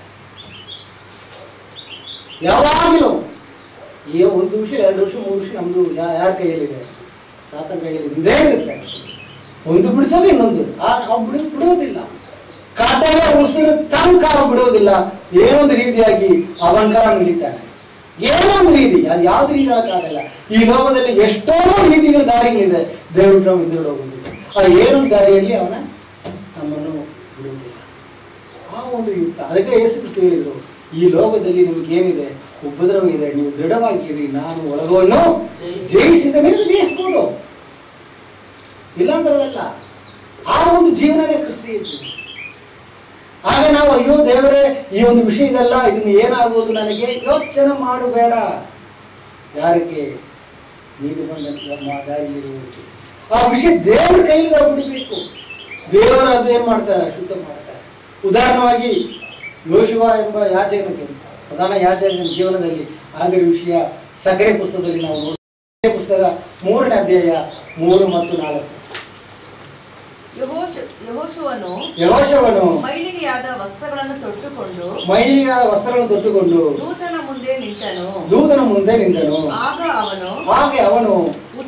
ಯಾವಾಗಲೂ ಈ ಒಂದು ನಿಮಿಷ ಎರಡು ನಿಮಿಷ ಮೂರು ನಿಮಿಷ ನಮ್ದು ಯಾ- ಯಾರ ಕೈಯಲ್ಲಿದೆ ಸಾತನ ಕೈಯಲ್ಲಿ ಇದ್ದೇ ಇರುತ್ತೆ ಒಂದು ಬಿಡಿಸೋದು ಇನ್ನೊಂದು ಆ ಅವ್ನು ಬಿಡು ಬಿಡುವುದಿಲ್ಲ ಕಾಟಾಗ ಉಸಿರು ತನಕ ಅವ್ನು ಬಿಡುವುದಿಲ್ಲ ಏನೋ ಒಂದು ರೀತಿಯಾಗಿ ಅವನ ಕಾಲ ನಿಲ್ಲಿತಾನೆ ಏನೋ ಒಂದು ರೀತಿ ಅದು ಯಾವ್ದು ರೀತಿ ಹೇಳಕ್ಕಾಗಲ್ಲ ಈ ಲೋಕದಲ್ಲಿ ಎಷ್ಟೋ ರೀತಿಗಳ ದಾರಿಗಳಿದೆ ದೇವರು ನಾವು ಹಿಂದುಗಡೆ ಹೋಗುವುದಿಲ್ಲ ಆ ಏನೊಂದು ದಾರಿಯಲ್ಲಿ ಅವನ ನಮ್ಮನ್ನು ಬಿಡುವುದಿಲ್ಲ ಆ ಒಂದು ಯುಕ್ತ ಅದಕ್ಕೆ ಯೇಸು ಕ್ರಿಸ್ತು ಹೇಳಿದ್ರು ಈ ಲೋಕದಲ್ಲಿ ನಿಮ್ಗೆ ಏನಿದೆ ಉಪದ್ರವ ಇದೆ ನೀವು ದೃಢವಾಗಿರಿ ನಾನು ಒಳಗವನ್ನು ಜಯಿಸಿದ ನೀವು ಜಯಿಸ್ಬೋದು ಇಲ್ಲಾಂದ್ರೆ ಅದಲ್ಲ ಆ ಒಂದು ಜೀವನನೇ ಕ್ರಿಸ್ತಿಯ ಜೀವನ ಆಗ ನಾವು ಅಯ್ಯೋ ದೇವರೇ ಈ ಒಂದು ವಿಷಯ ಇದಲ್ಲ ಇದನ್ನು ಏನಾಗುವುದು ನನಗೆ ಯೋಚನೆ ಮಾಡಬೇಡ ಯಾರಿಗೆ ನೀನು ಬಂದ ನಮ್ಮ ದಾರಿಯಲ್ಲಿರುವವರಿಗೆ ಆ ವಿಷಯ ದೇವರ ಕೈಯಲ್ಲಿ ನಾವು ಬಿಡಬೇಕು ದೇವರು ಅದು ಏನು ಮಾಡ್ತಾರೆ ಶುದ್ಧ ಮಾಡ್ತಾರೆ ಉದಾಹರಣವಾಗಿ ಯೋಶುವ ಎಂಬ ಯಾಜಕನಿಗೆ ಪ್ರಧಾನ ಯಾಜಕನ ಜೀವನದಲ್ಲಿ ಆಗಿರೋ ವಿಷಯ ಸಕ್ಕರೆ ಪುಸ್ತಕದಲ್ಲಿ ನಾವು ನೋಡಿ ಸಕ್ಕರೆ ಪುಸ್ತಕ ಮೂರನೇ ಅಧ್ಯಾಯ ಮೂರು ಮತ್ತು ನಾಲ್ಕು ಯೆಹೋಶ- ಯೆಹೋಶುವನು ಯಹೋಶವನು ಮೈಲಿಗೆಯಾದ ವಸ್ತ್ರಗಳನ್ನು ತೊಟ್ಟುಕೊಂಡು ಮೈಲಿಯ ವಸ್ತ್ರಗಳನ್ನು ತೊಟ್ಟುಕೊಂಡು ದೂತನ ಮುಂದೆ ನಿಂತನು ದೂತನ ಮುಂದೆ ನಿಂತನು ಆಗ ಅವನು ಹಾಗೆ ಅವನು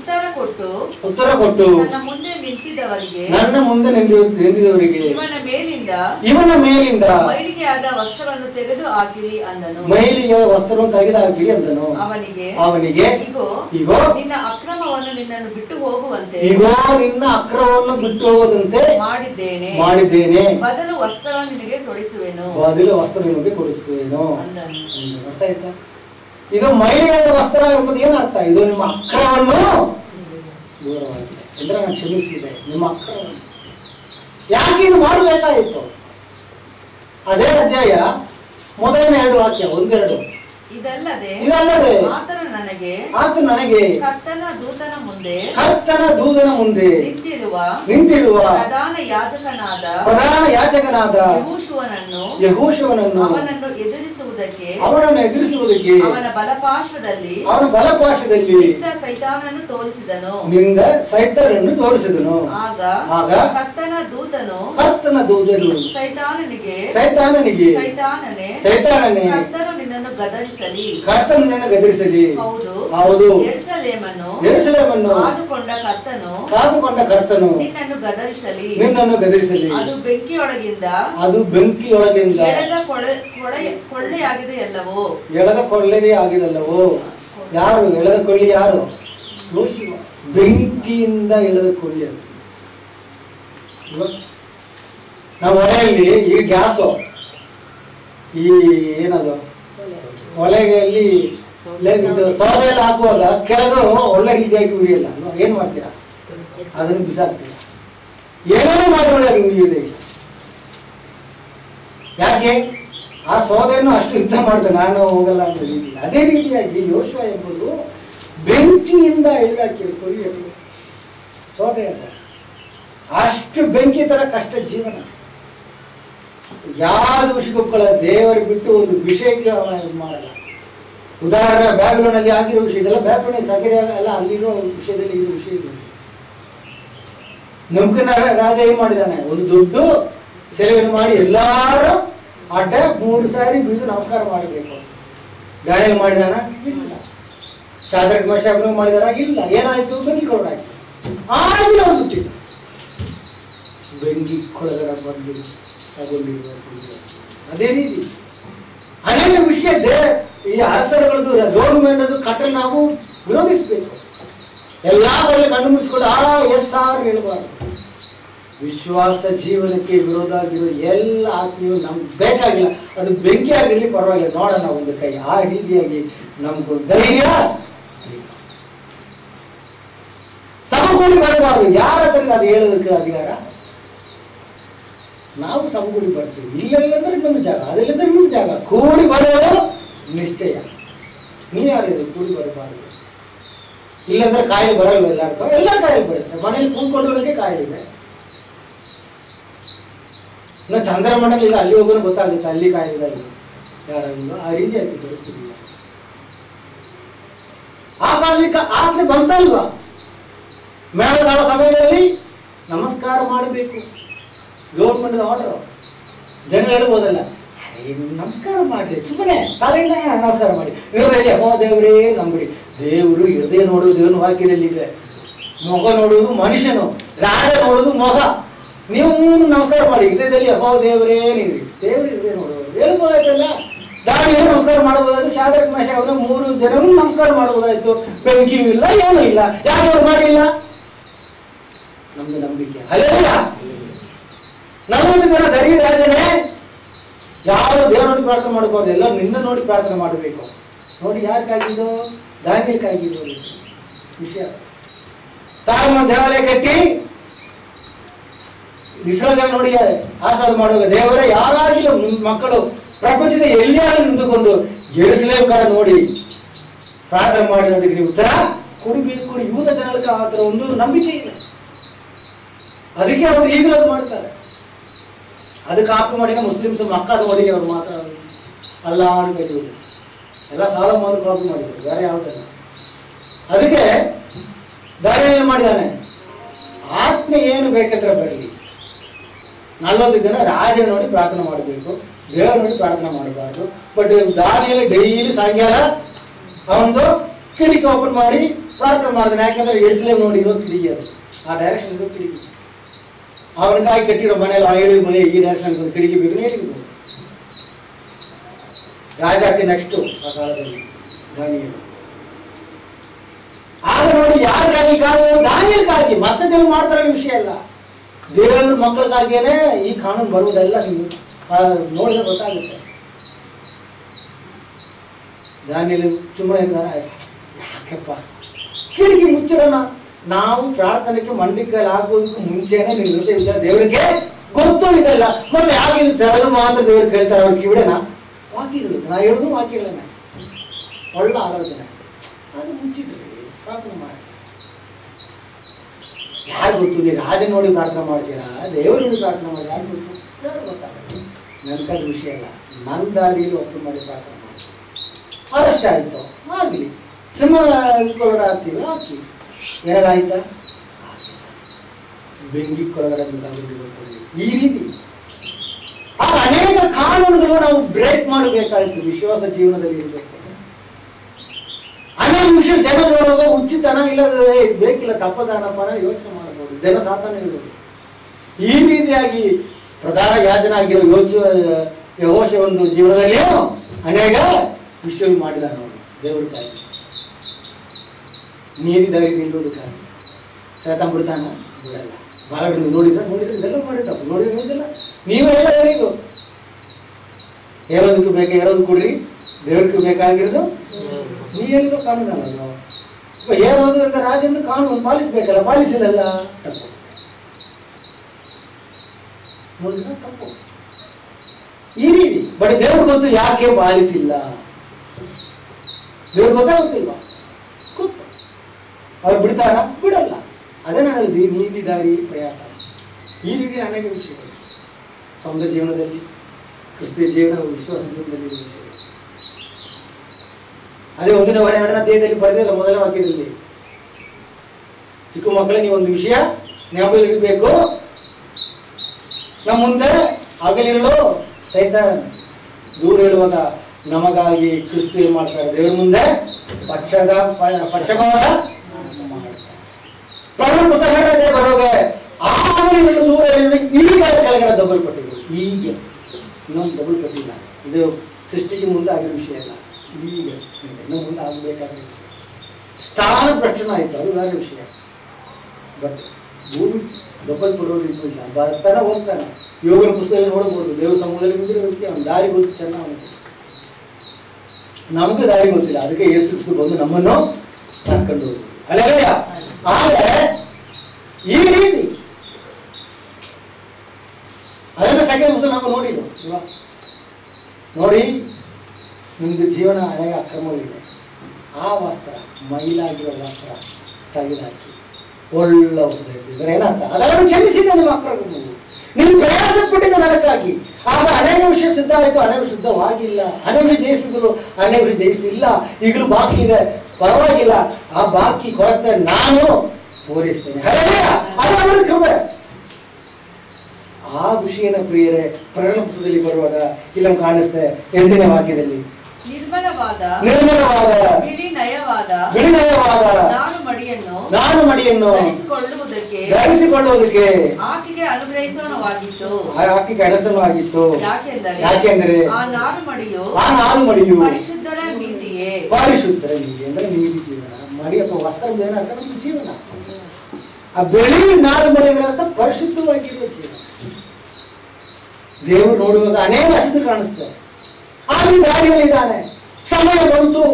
ಉತ್ತರ ಕೊಟ್ಟು ಉತ್ತರ ಕೊಟ್ಟು ನನ್ನ ಮುಂದೆ ನಿಂತಿದ್ದವರಿಗೆ ನನ್ನ ಮುಂದೆ ನಿಂತು ನಿಂತಿದವರಿಗೆ ಇವನ ಮೇಲಿಂದ ಇವನ ಮೇಲಿಂದ ಮೈಲಿಗೆಯಾದ ವಸ್ತ್ರವನ್ನು ತೆಗೆದು ಹಾಕಿರಿ ಅಂದನು ಮೈಲಿಗೆ ವಸ್ತ್ರವನ್ನು ತೆಗೆದುಹಾಕಿರಿ ಅಂದನು ಅವನಿಗೆ ಅವನಿಗೆ ಇಗೋ ಇಗೋ ನಿನ್ನ ಅಕ್ರಮವನ್ನು ನಿನ್ನನ್ನು ಬಿಟ್ಟು ಹೋಗುವಂತೆ ಇಗೋ ನಿನ್ನ ಅಕ್ರಮವನ್ನು ಬಿಟ್ಟು ಹೋಗದಂತೆ ಮಾಡಿದ್ದೇನೆ ಮಾಡಿದ್ದೇನೆ ಬದಲು ವಸ್ತ್ರವನ್ನು ನಿನಗೆ ತೊಡಿಸುವೆನು ಬದಲು ವಸ್ತ್ರ ನಿಮಗೆ ಕೊಡಿಸುತ್ತೇನೋ ಅಂದನು ಹ್ಮ್, ಅರ್ಥ ಆಯ್ತಾ ಇದು ಮಹಿಳೆಯರ ವಸ್ತ್ರ ಎಂಬುದು ಏನು ಅರ್ಥ ಇದು ನಿಮ್ಮ ಅಕ್ರಮವನ್ನು ದೂರವಾಗಿದೆ ಅಂದ್ರೆ ನಾನು ಕ್ಷಮಿಸಿದೆ ನಿಮ್ಮ ಅಕ್ರಮವನ್ನು ಯಾಕೆ ಇದು ಮಾಡಬೇಕಾಯಿತು ಅದೇ ಅಧ್ಯಾಯ ಮೊದಲನೇ ಎರಡು ವಾಕ್ಯ ಒಂದೆರಡು ಇದಲ್ಲದೆ ಇದಲ್ಲದೆ ಆತನು ನನಗೆ ಆತ ನನಗೆ ಕರ್ತನ ದೂತನ ಮುಂದೆ ಕರ್ತನ ದೂತನ ಮುಂದೆ ನಿಂತಿರುವ ನಿಂತಿರುವ ಪ್ರಧಾನ ಯಾಜಕನಾದ ಪ್ರಧಾನ ಯಾಚಕನಾದ ಯಹೂಶುವನನ್ನು ಯಹೂಶವನನ್ನು ಅವನನ್ನು ಎದುರಿಸುವುದಕ್ಕೆ ಅವನನ್ನು ಎದುರಿಸುವುದಕ್ಕೆ ಅವನ ಬಲಪಾರ್ಶ್ವದಲ್ಲಿ ಅವನ ಬಲಪಾಶದಲ್ಲಿ ನಿಂತ ಸೈತಾನನ್ನು ತೋರಿಸಿದನು ನಿಂದ ಸೈತನನ್ನು ತೋರಿಸಿದನು ಆಗ ಆಗ ಕರ್ತನ ದೂತನು ಕರ್ತನ ದೂತನು ಸೈತಾನನಿಗೆ ಸೈತಾನನಿಗೆ ಸೈತಾನನೇ ಸೈತಾನನೇ ಕರ್ತನು ನಿನ್ನನ್ನು ಗದರಿಸಲಿ ಕರ್ತನನ್ನು ಗದರಿಸಲಿ ಹೌದು ಹೌದು ಯೆರೂಸಲೇಮನ್ನು ಯೆರೂಸಲೇಮನ್ನು ಕಾದುಕೊಂಡ ಕರ್ತನು ಕಾದುಕೊಂಡ ಕರ್ತನು ನಿನ್ನನ್ನು ಗದರಿಸಲಿ ನಿನ್ನನ್ನು ಗದರಿಸಲಿ ಅದು ಬೆಂಕಿಯೊಳಗಿಂದ ಅದು ಬೆಂಕಿಯೊಳಗಿಂದ ಎಳೆದ ಕೊಳೆ ಕೊಳೆ ಕೊಳ್ಳೆಯಾಗಿದೆ ಎಲ್ಲವೋ ಎಳೆದ ಕೊಳ್ಳೆದೇ ಆಗಿದಲ್ಲವೋ ಯಾರು ಎಳೆದ ಕೊಳ್ಳಿ ಯಾರು ಯೆಹೋಶುವ. ಬೆಂಕಿಯಿಂದ ಎಳೆದ ಕೊಳ್ಳಿ ಅದು ಇವಾಗ ನಾವು ಒಲೆಯಲ್ಲಿ ಈ ಗ್ಯಾಸು ಈ ಏನದು ಒಲೆಯಲ್ಲಿ ಲೇ- ಇದು ಸೌದೆ ಎಲ್ಲ ಹಾಕುವಾಗ ಕೆಳಗೆ ಒಳ್ಳೆ ರೀತಿಯಾಗಿ ಉರಿಯಲ್ಲ ಅಲ್ವಾ? ಏನ್ ಮಾಡ್ತೀರಾ ಅದನ್ನು ಬಿಸಾಕ್ತೀರಾ ಏನೇನೋ ಮಾಡಿ ಅದು ಉರಿಯುವುದೇ ಇಲ್ಲ. ಯಾಕೆ ಆ ಸೌದೆಯನ್ನು ಅಷ್ಟು ಯುದ್ಧ ಮಾಡ್ತಾರೆ ನಾನು ಹೋಗಲ್ಲ ಅಂತ ರೀತಿ ಅದೇ ರೀತಿಯಾಗಿ ಯೋಶ್ವ ಎಂಬುದು ಬೆಂಕಿಯಿಂದ ಇಳಿದಾಕಿರಿ ಕೊರಿಯಲು ಸೌದೆ ಅಲ್ಲ ಅಷ್ಟು ಬೆಂಕಿ ತರ ಕಷ್ಟ ಜೀವನ ಯಾವ್ದು ವಿಷಯಕ್ಕೂ ದೇವರು ಬಿಟ್ಟು ಒಂದು ವಿಷಯಕ್ಕೆ ಅವನ ಇದು ಮಾಡಲ್ಲ ಉದಾಹರಣೆ ಬ್ಯಾಬಿಲೋನಲ್ಲಿ ಆಗಿರೋ ವಿಷಯ ಇದೆಲ್ಲ ಬ್ಯಾಬಿಲೋನ್ ಸಗರಿ ಎಲ್ಲ ಅಲ್ಲಿರೋ ವಿಷಯದಲ್ಲಿ ಇರೋ ವಿಷಯ ಇದೆ ನಮ್ಕನ ರಾಜ ಏನ್ ಮಾಡಿದಾನೆ ಒಂದು ದೊಡ್ಡ ಸೆಲೆವನ್ನು ಮಾಡಿ ಎಲ್ಲಾರು ಅಡ್ಡ ಮೂರು ಸಾರಿ ಬಿದ್ದು ನಮಸ್ಕಾರ ಮಾಡಬೇಕು ದಾಳಿಯಲ್ಲಿ ಮಾಡಿದಾನ ಇಲ್ಲ ಶಾದ್ರಕ್ ಮಶಾಬ್ನ ಮಾಡಿದಾರ ಇಲ್ಲ ಏನಾಯ್ತು ಬೆಂಕಿ ಕೊಡಾಯ್ತು ಆಗಿಲ್ಲ ಅವ್ರು ಬಿಟ್ಟಿಲ್ಲ ಬೆಂಕಿ ಕೊಳಗಡೆ ಬಂದು ತಗೊಂಡಿರುವ ಕುಡಿಯುವ. ಅದೇ ರೀತಿ ಅನೇಕ ವಿಷಯ ದೇ- ಈ ಅರಸರುಗಳದ್ದು ಗೌರ್ಮೆಂಟ್ ಕಟ್ಟಲು ನಾವು ವಿರೋಧಿಸಬೇಕು ಎಲ್ಲಾ ಕಡೆ ಕಣ್ಣು ಮುಚ್ಚಿಕೊಂಡು ಆ ಎಸ್ ಆರ್ ಹೇಳಬಾರ್ದು ವಿಶ್ವಾಸ ಜೀವನಕ್ಕೆ ವಿರೋಧ ಆಗಿರೋ ಎಲ್ಲ ಆತ್ಮೀಯರು ನಮ್ಗೆ ಬೇಕಾಗಿಲ್ಲ ಅದು ಬೆಂಕಿ ಆಗಿರಲಿ ಪರವಾಗಿಲ್ಲ ನೋಡೋಣ ಒಂದು ಕೈ ಆ ರೀತಿಯಾಗಿ ನಮ್ಗೆ ಧೈರ್ಯ ಸಮಕೂಡಿ ಬರಬಾರ್ದು ಯಾರ ಹತ್ರ ಅದು ಹೇಳೋದಕ್ಕೆ ಅಧಿಕಾರ ನಾವು ಸಮಕೂಡಿ ಬರ್ತೀವಿ ಇಲ್ಲೆಲ್ಲಂದ್ರೆ ಇನ್ನೊಂದು ಜಾಗ ಅದೆಲ್ಲಂದ್ರೆ ಇನ್ನೊಂದು ಜಾಗ ಕೂಡಿ ಬರೋದು ನಿಶ್ಚಯ ನೀ ಯಾರಿದ್ರು ಕೂಡಿ ಬರಬಾರ್ದು ಇಲ್ಲಂದ್ರೆ ಕಾಯಿಲೆ ಬರಲ್ವ ಎಲ್ಲಾರ್ಗೂ ಎಲ್ಲ ಕಾಯಿಲೆ ಬರುತ್ತೆ ಮನೇಲಿ ಕೂತ್ಕೊಳ್ಳೋರಿಗೆ ಕಾಯಿಲೆ ಇದೆ ಇನ್ನು ಚಂದ್ರಮಂಡಲ ಇಲ್ಲ ಅಲ್ಲಿ ಹೋಗೋನು ಗೊತ್ತಾಗುತ್ತೆ ಅಲ್ಲಿ ಕಾಯಿಲೆ ಇದೆ ಅಲ್ಲಿ ಯಾರಾಗಿಲ್ಲ ಆ ರೀತಿ ಆಯ್ತು ಪರಿಸ್ಥಿತಿ ಆ ಕಾಲಕ್ಕೆ ಆಗ್ಲೇ ಬಂತಲ್ವಾ ಮೇಳಗಾಲ ಸಮಯದಲ್ಲಿ ನಮಸ್ಕಾರ ಮಾಡಬೇಕು ಗೌರ್ಮೆಂಟ್ ಆರ್ಡರ್ ಜನ ಹೇಳ್ಬೋದಲ್ಲ "ಏ, ನಮಸ್ಕಾರ ಮಾಡ್ರಿ ಸುಮ್ಮನೆ ತಲೆಯಿಂದ ನಮಸ್ಕಾರ ಮಾಡಿ ಹೃದಯ ಓ ದೇವರೇ ನಂಬಿಡಿ ದೇವರು ಹೃದಯ ನೋಡುವುದು ದೇವನ ವಾಕ್ಯದಲ್ಲಿ ಇದೆ ಮೊಗ ನೋಡುವುದು ಮನುಷ್ಯನು ರಾಜ ನೋಡುವುದು ಮೊಗ ನೀವು ನಮಸ್ಕಾರ ಮಾಡಿ ಹೃದಯದಲ್ಲಿ ಅಹೋ ದೇವರೇ ನೀವು ದೇವರು ಹೃದಯ ನೋಡುವುದು ಹೇಳ್ಬೋದಾಯ್ತಲ್ಲ ದಾಳಿಯನ್ನು ನಮಸ್ಕಾರ ಮಾಡಬಹುದಾಯ್ತು ಶಾದಕ್ ಮಾಷ ಅವರ ಮೂರು ಜನರು ನಮಸ್ಕಾರ ಮಾಡಬಹುದಾಯ್ತು ಬೆಂಕಿಯೂ ಇಲ್ಲ ಏನೂ ಇಲ್ಲ ಯಾಕೆ ಅವ್ರು ಮಾಡಿಲ್ಲ ನಮ್ದು ನಂಬಿಕೆ ಅಲ್ಲ ನಲವತ್ತು ಜನ ದರಿ ರಾಜನೇ ಯಾರು ದೇವ್ರ ನೋಡಿ ಪ್ರಾರ್ಥನೆ ಮಾಡಬಾರ್ದು ಎಲ್ಲ ನಿನ್ನ ನೋಡಿ ಪ್ರಾರ್ಥನೆ ಮಾಡಬೇಕು ನೋಡಿ ಯಾರು ಕಾಯ್ದಿದ್ದು ದಾನಿಯಲ್ಲಿ ಕಾಯ್ದಿದ್ದು ವಿಷಯ ಸಾಲಮನ್ ದೇವಾಲಯ ಕಟ್ಟಿ ಇಸ್ರೋ ಜನ ನೋಡಿ ಆಶೀರ್ವಾದ ಮಾಡುವಾಗ ದೇವರೇ ಯಾರಾಗಿಲ್ಲ ನಿಮ್ಮ ಮಕ್ಕಳು ಪ್ರಪಂಚದ ಎಲ್ಲಿಯಾದ್ರೂ ನಿಂತುಕೊಂಡು ಎರುಸಲೇಮ್ ಕಡೆ ನೋಡಿ ಪ್ರಾರ್ಥನೆ ಮಾಡಿರೋದಕ್ಕೆ ನೀವು ಉತ್ತರ ಕೊಡಬೇಕು ಯೂತ ಜನಗಳಿಗೆ ಆ ಥರ ಒಂದು ನಂಬಿಕೆ ಇದೆ ಅದಕ್ಕೆ ಅವರು ಈಗಲೂ ಅದು ಮಾಡ್ತಾರೆ ಅದಕ್ಕೆ ಕಾಪಿ ಮಾಡಿದ ಮುಸ್ಲಿಮ್ಸ್ ಮಕ್ಕಳ ನೋಡಿ ಅವ್ರು ಮಾತ್ರ ಅಲ್ಲ ಅಂತ ಹೇಳುವುದು ಎಲ್ಲ ಸಾಲ ಬಂದು ಕಾಪಿ ಮಾಡಿದ್ರು ಬೇರೆ ಯಾವುದಲ್ಲ ಅದಕ್ಕೆ ದಾರಿ ಏನು ಮಾಡಿದಾನೆ ಆಜ್ಞೆ ಏನು ಬೇಕಂದ್ರೆ ಬರಲಿ ನಲ್ವತ್ತು ದಿನ ರಾಜ ನೋಡಿ ಪ್ರಾರ್ಥನೆ ಮಾಡಬೇಕು ದೇವರ ನೋಡಿ ಪ್ರಾರ್ಥನೆ ಮಾಡಬಾರ್ದು ಬಟ್ ದಾನಿಯಲ್ಲಿ ಡೈಲಿ ಸಾಯಂಕಾಲ ಅವನದು ಕಿಡಿಕೆ ಓಪನ್ ಮಾಡಿ ಪ್ರಾರ್ಥನೆ ಮಾಡ್ತಾನೆ ಯಾಕಂದ್ರೆ ಎಡ್ಸ್ಲೇ ನೋಡಿ ಇರೋ ಕಿಡಿಗೆ ಅದು ಆ ಡೈರೆಕ್ಷನ್ ಇರೋ ಕಿಡಿಗೆ ಅವನ ಕಾಯಿ ಕಟ್ಟಿರೋ ಮನೇಲಿ ಆ ಹೇಳಿ ಬರೀ ಈ ಡೈರೆಕ್ಷನ್ ಕಿಡಿಗೆ ಬೇಕು ಹೇಳಿದ್ರು ರಾಜಕ್ಕೆ ನೆಕ್ಸ್ಟು ಆ ಕಾಲದಲ್ಲಿ ದಾನಿಯಲು ಆಗ ನೋಡಿ ಯಾರಿಗಾಗಿ ಕಾನೂನು ದಾನಿಯಲ್ಗಾಗಿ ಮತ್ತೆ ದೇವ್ರು ಮಾಡ್ತಾರೆ ಈ ವಿಷಯ ಅಲ್ಲ ದೇವ್ರ ಮಕ್ಕಳಿಗಾಗಿಯೇ ಈ ಕಾನೂನು ಬರುವುದೆಲ್ಲ ನೀವು ಆ, ನೋಡಿದ್ರೆ ಗೊತ್ತಾಗುತ್ತೆ ದಾನಿಯಲ್ಲಿ ಸುಮ್ಮನೆ ಇದ್ದಾರೆ ಯಾಕೆಪ್ಪ ಕಿಟಕಿ ಮುಚ್ಚಿಡೋಣ ನಾವು ಪ್ರಾರ್ಥನೆಗೆ ಮಂಡಿಕಲ್ಲಿ ಆಗೋದಕ್ಕೂ ಮುಂಚೆನೆ ನಿನ್ನ ಹೃದಯ ವಿಚಾರ ದೇವರಿಗೆ ಗೊತ್ತು ಇದೆಲ್ಲ ಮತ್ತೆ ಯಾಕೆ ಇದು ತೆರೆದು ಮಾತ್ರ ದೇವ್ರು ಕೇಳ್ತಾರೆ ಅವ್ರ ಕಿವಿಡನ ವಾಕ್ಯಗಳು ನಾ ಹೇಳುದು ವಾಕ್ಯಗಳನ್ನ ಒಳ್ಳೆ ಆಲೋಚನೆ ಅದು ಮುಚ್ಚಿಟ್ರಿ ಪ್ರಾರ್ಥನೆ ಮಾಡಿ ಯಾರು ಗೊತ್ತು ನೀವು ರಾಜ ನೋಡಿ ಪ್ರಾರ್ಥನೆ ಮಾಡ್ತೀರಾ ದೇವರು ನೋಡಿ ಪ್ರಾರ್ಥನೆ ಮಾಡಿ ಯಾರು ಗೊತ್ತು ಯಾರು ಗೊತ್ತಾಗಲ್ಲ ನನ್ನ ವಿಷಯ ಅಲ್ಲ ನನ್ನ ದಾರಿಯಲ್ಲಿ ಒಬ್ಬರು ಮಾಡಿ ಪ್ರಾರ್ಥನೆ ಮಾಡಿ ಅದಷ್ಟೇ ಆಯ್ತು ಆಗಲಿ ಸಿಂಹ ಕೊಳಗಡೆ ಹಾಕ್ತೀವಿ ಹಾಕಿ ಏನಾದಾಯ್ತಾ ಬೆಂಕಿ ಕೊಳಗಡೆ ಮುಂದಾಗಿ ಬರ್ತದೆ ಈ ರೀತಿ ಆ ಅನೇಕ ಕಾನೂನುಗಳು ನಾವು ಬ್ರೇಕ್ ಮಾಡಬೇಕಾಯಿತು ವಿಶ್ವಾಸ ಜೀವನದಲ್ಲಿ ಇರಬೇಕು ಅನೇಕ ವಿಷಯ ಜನ ನೋಡುವಾಗ ಉಚಿತನ ಇಲ್ಲದೆ ಇದು ಬೇಕಿಲ್ಲ ತಪ್ಪದಾನಪ್ಪ ಅನ್ನೋ ಯೋಚನೆ ಮಾಡಬಹುದು ಜನ ಸಾತಾನ ಇರೋದು ಈ ರೀತಿಯಾಗಿ ಪ್ರಧಾನ ಯಾಜನ ಆಗಿರೋ ಯೋಚ ಯಹೋಶ ಒಂದು ಜೀವನದಲ್ಲಿಯೂ ಅನೇಕ ವಿಷಯ ಮಾಡಿದಾನ ಅವನು ದೇವರಿಗಾಗಿ ನೀರಿದಾಗಿ ನಿಲ್ಲುವುದಕ್ಕಾಗಿ ಸೈತಾನ್ ಬಿಡ್ತಾನ ಬಿಡಲ್ಲ ಬಾಲಗಳನ್ನು ನೋಡಿದ್ರೆ ನೋಡಿದ್ರೆ ಇದೆಲ್ಲ ಮಾಡಿದ್ದಪ್ಪ ನೋಡಿದ್ರೆ ನೋಡಿದಿಲ್ಲ ನೀವೆಲ್ಲ ಹೇಳಿದ್ದು ಹೇರೋದಕ್ಕೆ ಬೇಕಾ ಹೇರೋದು ಕೊಡ್ರಿ ದೇವ್ರಿಗೆ ಬೇಕಾಗಿರೋದು ನೀ ಹೇಳಿರೋ ಕಾನೂನಲ್ಲ ನಾವು ಹೇರೋದು ಅಂತ ರಾಜಂದು ಕಾನೂನು ಪಾಲಿಸ್ಬೇಕಲ್ಲ ಪಾಲಿಸಿಲ್ಲಲ್ಲ ತಪ್ಪು ನೋಡಿದ್ರೆ ತಪ್ಪು ಈ ರೀತಿ ಬಟ್ ದೇವ್ರಿಗೆ ಗೊತ್ತು ಯಾಕೆ ಪಾಲಿಸಿಲ್ಲ ದೇವ್ರಿಗೆ ಗೊತ್ತಾಗುತ್ತಿಲ್ವಾ ಗೊತ್ತು ಅವ್ರು ಬಿಡ್ತಾರ ಬಿಡಲ್ಲ ಅದೇ ನಾನು ಹೇಳಿದ್ವಿ ನೀತಿ ದಾರಿ ಪ್ರಯಾಸ ಈ ರೀತಿ ಅನೇಕ ವಿಷಯಗಳು ಸ್ವಂತ ಜೀವನದಲ್ಲಿ ಕ್ರಿಸ್ತಿಯ ಜೀವನ ವಿಶ್ವಾಸ ಜೀವನದಲ್ಲಿ ಇರುವ ವಿಷಯಗಳು ಅದೇ ಒಂದನೇ ಒಡೆ ಎರಡನೇ ದೇಹದಲ್ಲಿ ಬರೆದಿಲ್ಲ ಮೊದಲನೇ ವಾಕ್ಯದಲ್ಲಿ ಚಿಕ್ಕ ಮಕ್ಕಳೇ ನೀವು ಒಂದು ವಿಷಯ ಜ್ಞಾಪಕದಲ್ಲಿ ಇಡಬೇಕು ನಮ್ಮ ಮುಂದೆ ಹಗಲಿರಲು ಸಹಿತ ದೂರ ಹೇಳುವಾಗ ನಮಗಾಗಿ ಕ್ರಿಸ್ತು ಏನ್ ಮಾಡ್ತಾರೆ ದೇವರ ಮುಂದೆ ಪಕ್ಷದ ಪ- ಪಕ್ಷಪಾತ ಮಾಡ್ತಾರೆ ಪ್ರಾಣ ಪುಸ್ತಕ ಬರುವಾಗ ಆಗಲಿರಲು ದೂರ ಇರಲು ಈಗ ಕೆಳಗಡೆ ದಬ್ಬಲ್ಪಟ್ಟಿದ್ರು ಈಗ ಇನ್ನೊಂದು ದಬ್ಬಲ್ಪಟ್ಟಿಲ್ಲ ಇದು ಸೃಷ್ಟಿಗೆ ಮುಂದೆ ಆಗಿರೋ ವಿಷಯ ಅಲ್ಲ ಈಗ ಇನ್ನು ಮುಂದೆ ಆಗಬೇಕಾದ ವಿಷಯ ಸ್ಥಾನ ಪ್ರಶ್ನೆ ಆಯಿತು ಅದು ಬೇರೆ ವಿಷಯ ಬಟ್ ಭೂಮಿ ದಬ್ಬಲ್ಪಡೋದು ಇದು ಇಲ್ಲ ಬರ್ತಾನೆ ಹೋಗ್ತಾನೆ ಯೋಗನ ಪುಸ್ತಕದಲ್ಲಿ ನೋಡ್ಬೋದು ದೇವ್ರ ಸಮೂಹದಲ್ಲಿ ನಿಂತಿರೋ ವ್ಯಕ್ತಿ ಅವ್ನ ದಾರಿ ಗೊತ್ತು ಚೆನ್ನಾಗಿ ಅವನಿಗೆ ನಮಗೂ ದಾರಿ ಗೊತ್ತಿಲ್ಲ ಅದಕ್ಕೆ ಯೇಸು ಕ್ರಿಸ್ತು ಬಂದು ನಮ್ಮನ್ನು ಕರ್ಕೊಂಡು ಹೋಗುದು ಅಲ್ಲೇ ಆದರೆ ಈ ರೀತಿ ಅದನ್ನ ಸೆಕೆಂಡ್ ಪುಸ್ತಕ ನಾವು ನೋಡಿದ್ದು ಇಲ್ವಾ? ನೋಡಿ ನಿಮ್ದು ಜೀವನ ಅನೇಕ ಅಕ್ರಮಗಳಿದೆ ಆ ವಸ್ತ್ರ ಮೈಲಾಗಿರೋ ವಸ್ತ್ರ ತೆಗೆದಾಕಿ ಒಳ್ಳೆ ಉಪದೇಶ ಇದರ ಏನರ್ಥ ಅದನ್ನು ಕ್ಷಮಿಸಿದೆ ನಿಮ್ಮ ಅಕ್ರಮಗಳು ನೀವು ಪ್ರಯಾಸ ಪಟ್ಟಿದ್ದ ನನಗಾಗಿ ಆಗ ಅನೇಕ ವಿಷಯ ಸಿದ್ಧ ಆಯಿತು ಅನೇಕ ಸಿದ್ಧವಾಗಿಲ್ಲ ಅನೇಕ ವಿಷಯ ಜಯಿಸಿದ್ರು ಅನೇಕ ವಿಷಯ ಜಯಿಸಿಲ್ಲ ಈಗಲೂ ಬಾಕಿ ಇದೆ ಪರವಾಗಿಲ್ಲ ಆ ಬಾಕಿ ಕೊರತೆ ನಾನು ಪೂರೈಸ್ತೇನೆ ಹಲ್ಲೆಲೂಯಾ. ಅದು ಅವರ ಕೃಪೆ ಆ ವಿಷಯನ ಪ್ರಿಯರೇ ಪ್ರಕಟಣೆ ಪುಸ್ತಕದಲ್ಲಿ ಬರುವಾಗ ಇಲ್ಲ ಕಾಣಿಸ್ತೆ ಎಂಟನೇ ವಾಕ್ಯದಲ್ಲಿ ನಿರ್ಮಲವಾದ ನಿರ್ಮಲವಾದ ಬಿಳಿ ನಯವಾದ ಬಿಳಿನಯವಾದ ನಾನು ಮಡಿಯನ್ನು ನಾನು ಮಡಿಯನ್ನು ಧರಿಸಿಕೊಳ್ಳುವುದಕ್ಕೆ ಧರಿಸಿಕೊಳ್ಳುವುದಕ್ಕೆ ಆಕೆಗೆ ಅನುಗ್ರಹಿಸೋಣವಾಗಿತ್ತು ಆಕೆ ಕನಸವಾಗಿತ್ತು ಯಾಕೆಂದರೆ ಯಾಕೆಂದರೆ ಆ ನಾರು ಮಡಿಯು ಆ ನಾನು ಮಡಿಯು ಪರಿಶುದ್ಧರ ನೀತಿಯೇ ಪಾರಿಶುದ್ಧರ ನೀತಿ ಅಂದ್ರೆ ನೀತಿ ಜೀವನ ಮಡಿಯಪ್ಪ ವಸ್ತ್ರ ಏನರ್ಥ ನಮ್ಮ ಜೀವನ ಆ ಬೆಳಿ ನಾರು ಮಡಿ ಅಂದ್ರೆ ಅರ್ಥ ಪರಿಶುದ್ಧವಾಗಿರುವ ಜೀವನ ದೇವರು ನೋಡುವಾಗ ಅನೇಕ ಅಸಿದ್ದು ಕಾಣಿಸ್ತದೆ ಆಗಿ ದಾರಿಯಲ್ಲಿ ಇದ್ದಾನೆ ಸಮಯ ಬಂತು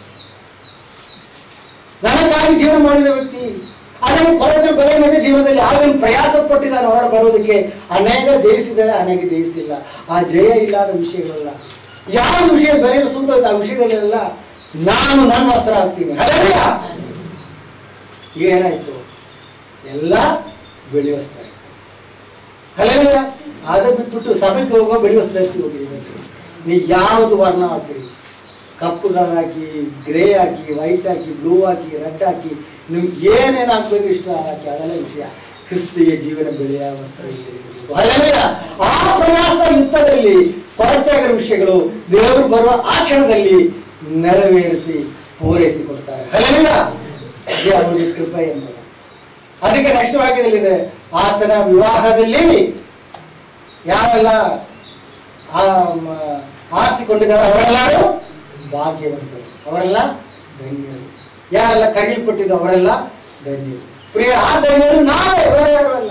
ನನಗಾಗಿ ಜೀವನ ಮಾಡಿದ ವ್ಯಕ್ತಿ ಅದನ್ನು ಕೊರತೆ ಬೆಳೆಯದೆ ಜೀವನದಲ್ಲಿ ಆಗಲು ಪ್ರಯಾಸ ಪಟ್ಟಿದ್ದಾನೆ ಹೊರಡ ಬರೋದಕ್ಕೆ ಅನೇಕ ಜಯಿಸಿದರೆ ಅನೇಕ ಜಯಿಸಿಲ್ಲ ಆ ಜಯ ಇಲ್ಲದ ವಿಷಯಗಳಲ್ಲ ಯಾವ ವಿಷಯ ಬೆಲೆಯನ್ನು ಸುಂದರ ಆ ವಿಷಯದಲ್ಲೆಲ್ಲ ನಾನು ನನ್ನ ವಸ್ತ್ರ ಹಾಕ್ತೀನಿ ಹಾಗಲ್ಲ ಈಗ ಏನಾಯ್ತು ಎಲ್ಲ ಬಿಳಿ ವಸ್ತ್ರ ಆಯ್ತು ಅಲ್ಲಲ್ಲ ಅದ ಬಿಟ್ಬಿಟ್ಟು ಸಭೆಗೆ ಹೋಗೋ ಬಿಳಿ ವಸ್ತ್ರ ಧರಿಸಿ ಹೋಗಿದ್ದೀವಿ ನೀ ಯಾವುದು ವರ್ಣ ಹಾಕಿರಿ ಕಪ್ಪು ಕಲರ್ ಹಾಕಿ ಗ್ರೇ ಹಾಕಿ ವೈಟ್ ಹಾಕಿ ಬ್ಲೂ ಹಾಕಿ ರೆಡ್ ಹಾಕಿ ನಿಮ್ಗೆ ಏನೇನು ಹಾಕ್ಬೇಕು ಇಷ್ಟ ಹಾಕಿ ಅದೆಲ್ಲ ವಿಷಯ ಕ್ರಿಸ್ತಿಯ ಜೀವನ ಬೆಳೆಯ ವಸ್ತ್ರ ಇಲ್ಲಿರಬೇಕು. ಹಲ್ಲೆಲೂಯಾ. ಆ ಪ್ರಯಾಸ ಯುದ್ಧದಲ್ಲಿ ಕೊರತೆ ಆಗಿರೋ ವಿಷಯಗಳು ದೇವರು ಬರುವ ಆ ಕ್ಷಣದಲ್ಲಿ ನೆರವೇರಿಸಿ ಪೂರೈಸಿ ಕೊಡ್ತಾರೆ ಹಲ್ಲೆಲೂಯಾ. ಅದೇ ಅವನಿಗೆ ಕೃಪೆ ಎಂಬುದು ಅದಕ್ಕೆ ನೆಕ್ಸ್ಟ್ ವಾಕ್ಯದಲ್ಲಿದೆ ಆತನ ವಿವಾಹದಲ್ಲಿ ಯಾರೆಲ್ಲ ಆ, ಮ- ಆರಿಸಿಕೊಂಡಿದ್ದಾರೆ ಅವರೆಲ್ಲರೂ ಭಾಗ್ಯವಂತರು ಅವರೆಲ್ಲ ಧನ್ಯರು ಯಾರೆಲ್ಲ ಕರೀಲ್ಪಟ್ಟಿದ್ದು ಅವರೆಲ್ಲ ಧನ್ಯರು ಪ್ರಿಯ ಆ ಧನ್ಯರು ನಾವೇ ಬೇರೆ ಯಾರು ಅಲ್ಲ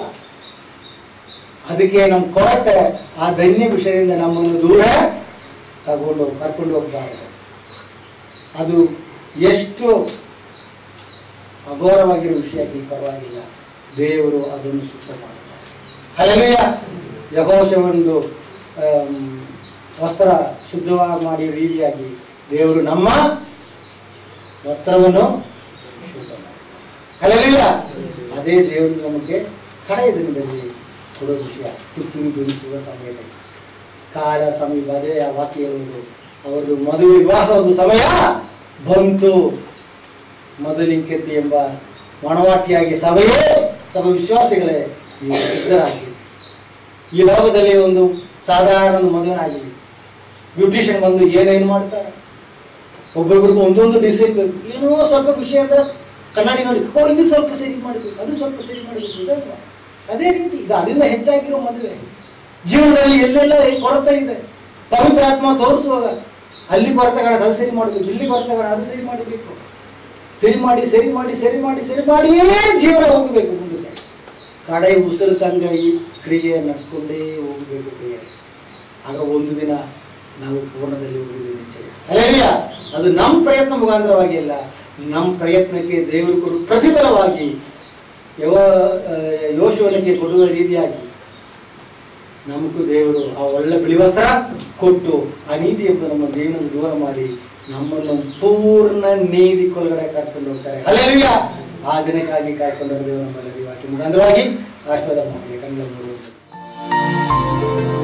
ಅದಕ್ಕೆ ನಮ್ಮ ಕೊರತೆ ಆ ಧನ್ಯ ವಿಷಯದಿಂದ ನಮ್ಮನ್ನು ದೂರ ತಗೊಂಡು ಕರ್ಕೊಂಡು ಹೋಗಬಾರದು ಅದು ಎಷ್ಟು ಅಘೋರವಾಗಿರೋ ವಿಷಯಕ್ಕೆ ಪರವಾಗಿಲ್ಲ ದೇವರು ಅದನ್ನು ಶುದ್ಧ ಮಾಡ್ತಾರೆ ಹಲವೆಯ ಯಹೋಶ ಒಂದು ಆಮ್, ವಸ್ತ್ರ ಶುದ್ಧವಾಗಿ ಮಾಡಿ ರೀತಿಯಾಗಿ ದೇವರು ನಮ್ಮ ವಸ್ತ್ರವನ್ನು ಶುದ್ಧ ಮಾಡ್ತಾರೆ ಹಲವೆಯ ಅದೇ ದೇವರು ನಮಗೆ ಕಡೆಯ ದಿನದಲ್ಲಿ ಕೊಡೋ ವಿಷಯ ತುತ್ತೂರಿ ಧ್ವನಿಸುವ ಸಮಯದಲ್ಲಿ ಕಾಲ ಸಮೀಪ ಅದೇ ಆ ವಾಕ್ಯ ಇರುವುದು ಅವರದು ಮದುವೆ ವಿವಾಹ ಒಂದು ಸಮಯ ಬಂತು ಮೊದಲಿಂಕೆತ್ತಿ ಎಂಬ ಮಣವಾಟಿಯಾಗಿ ಸಭೆಯೇ ಸಭೆ ವಿಶ್ವಾಸಿಗಳೇ ನೀವು ಸಿದ್ಧರಾಗಿ ಈ ಲೋಕದಲ್ಲಿ ಒಂದು ಸಾಧಾರಣ ಒಂದು ಮದುವೆ ಆಗಿದೆ ಬ್ಯೂಟಿಷಿಯನ್ ಬಂದು ಏನೇನು ಮಾಡ್ತಾರೆ ಒಬ್ಬೊಬ್ರಿಗೂ ಒಂದೊಂದು ಡಿಸೈನ್ ಬೇಕು ಏನೋ ಸ್ವಲ್ಪ ವಿಷಯ ಅಂದ್ರೆ ಕನ್ನಡಿ ನೋಡಿ ಓ ಇದು ಸ್ವಲ್ಪ ಸರಿ ಮಾಡಬೇಕು ಅದು ಸ್ವಲ್ಪ ಸರಿ ಮಾಡಬೇಕು ಇದಲ್ವಾ ಅದೇ ರೀತಿ ಇದು ಅದರಿಂದ ಹೆಚ್ಚಾಗಿರೋ ಮದುವೆ ಜೀವನದಲ್ಲಿ ಎಲ್ಲೆಲ್ಲ ಈ ಕೊರತೆ ಇದೆ ಪವಿತ್ರಾತ್ಮ ತೋರಿಸುವಾಗ ಅಲ್ಲಿ ಕೊರತೆಗಳ ಅದು ಸರಿ ಮಾಡಬೇಕು ಇಲ್ಲಿ ಕೊರತೆಗಳ ಅದು ಸರಿ ಮಾಡಬೇಕು ಸರಿ ಮಾಡಿ ಸರಿ ಮಾಡಿ ಸರಿ ಮಾಡಿ ಸರಿ ಮಾಡಿಯೇ ಜೀವನ ಹೋಗಬೇಕು ಮುಂದಕ್ಕೆ ಕಡೆ ಉಸಿರು ತಂಗ ಈ ಕ್ರಿಯೆ ನಡೆಸ್ಕೊಂಡೇ ಹೋಗಬೇಕು ಕ್ರಿಯೆ ಆಗ ಒಂದು ದಿನ ನಾವು ಪೂರ್ಣದಲ್ಲಿ ಹೋಗುವುದು ನಿಶ್ಚಯ ಅಲ್ಲೆಲ್ಲ ಅದು ನಮ್ಮ ಪ್ರಯತ್ನ ಮುಖಾಂತರವಾಗಿ ಅಲ್ಲ ನಮ್ಮ ಪ್ರಯತ್ನಕ್ಕೆ ದೇವರು ಕೊಡು ಪ್ರತಿಫಲವಾಗಿ ಯಾವ ಯೋಶುವನಿಗೆ ಕೊಡುವ ರೀತಿಯಾಗಿ ನಮಗೂ ದೇವರು ಆ ಒಳ್ಳೆ ಬಿಳಿ ವಸ್ತ್ರ ಕೊಟ್ಟು ಅನೀತಿ ಎಂಬ ನಮ್ಮ ದೇವನನ್ನು ದೂರ ಮಾಡಿ ನಮ್ಮನ್ನು ಪೂರ್ಣ ನೀತಿ ಕೊಳಗಡೆ ಕರ್ಕೊಂಡು ಹೋಗ್ತಾರೆ ಅಲ್ಲೆಲ್ಲ ಆ ದಿನಕ್ಕಾಗಿ ಕಾಯ್ಕೊಂಡು ದೇವರು ನಮ್ಮಲ್ಲಿ ವಾಕ್ಯ ಮುಖಾಂತರವಾಗಿ ಆಶೀರ್ವಾದ ಮಾಡಿ ಕಣ್ಣು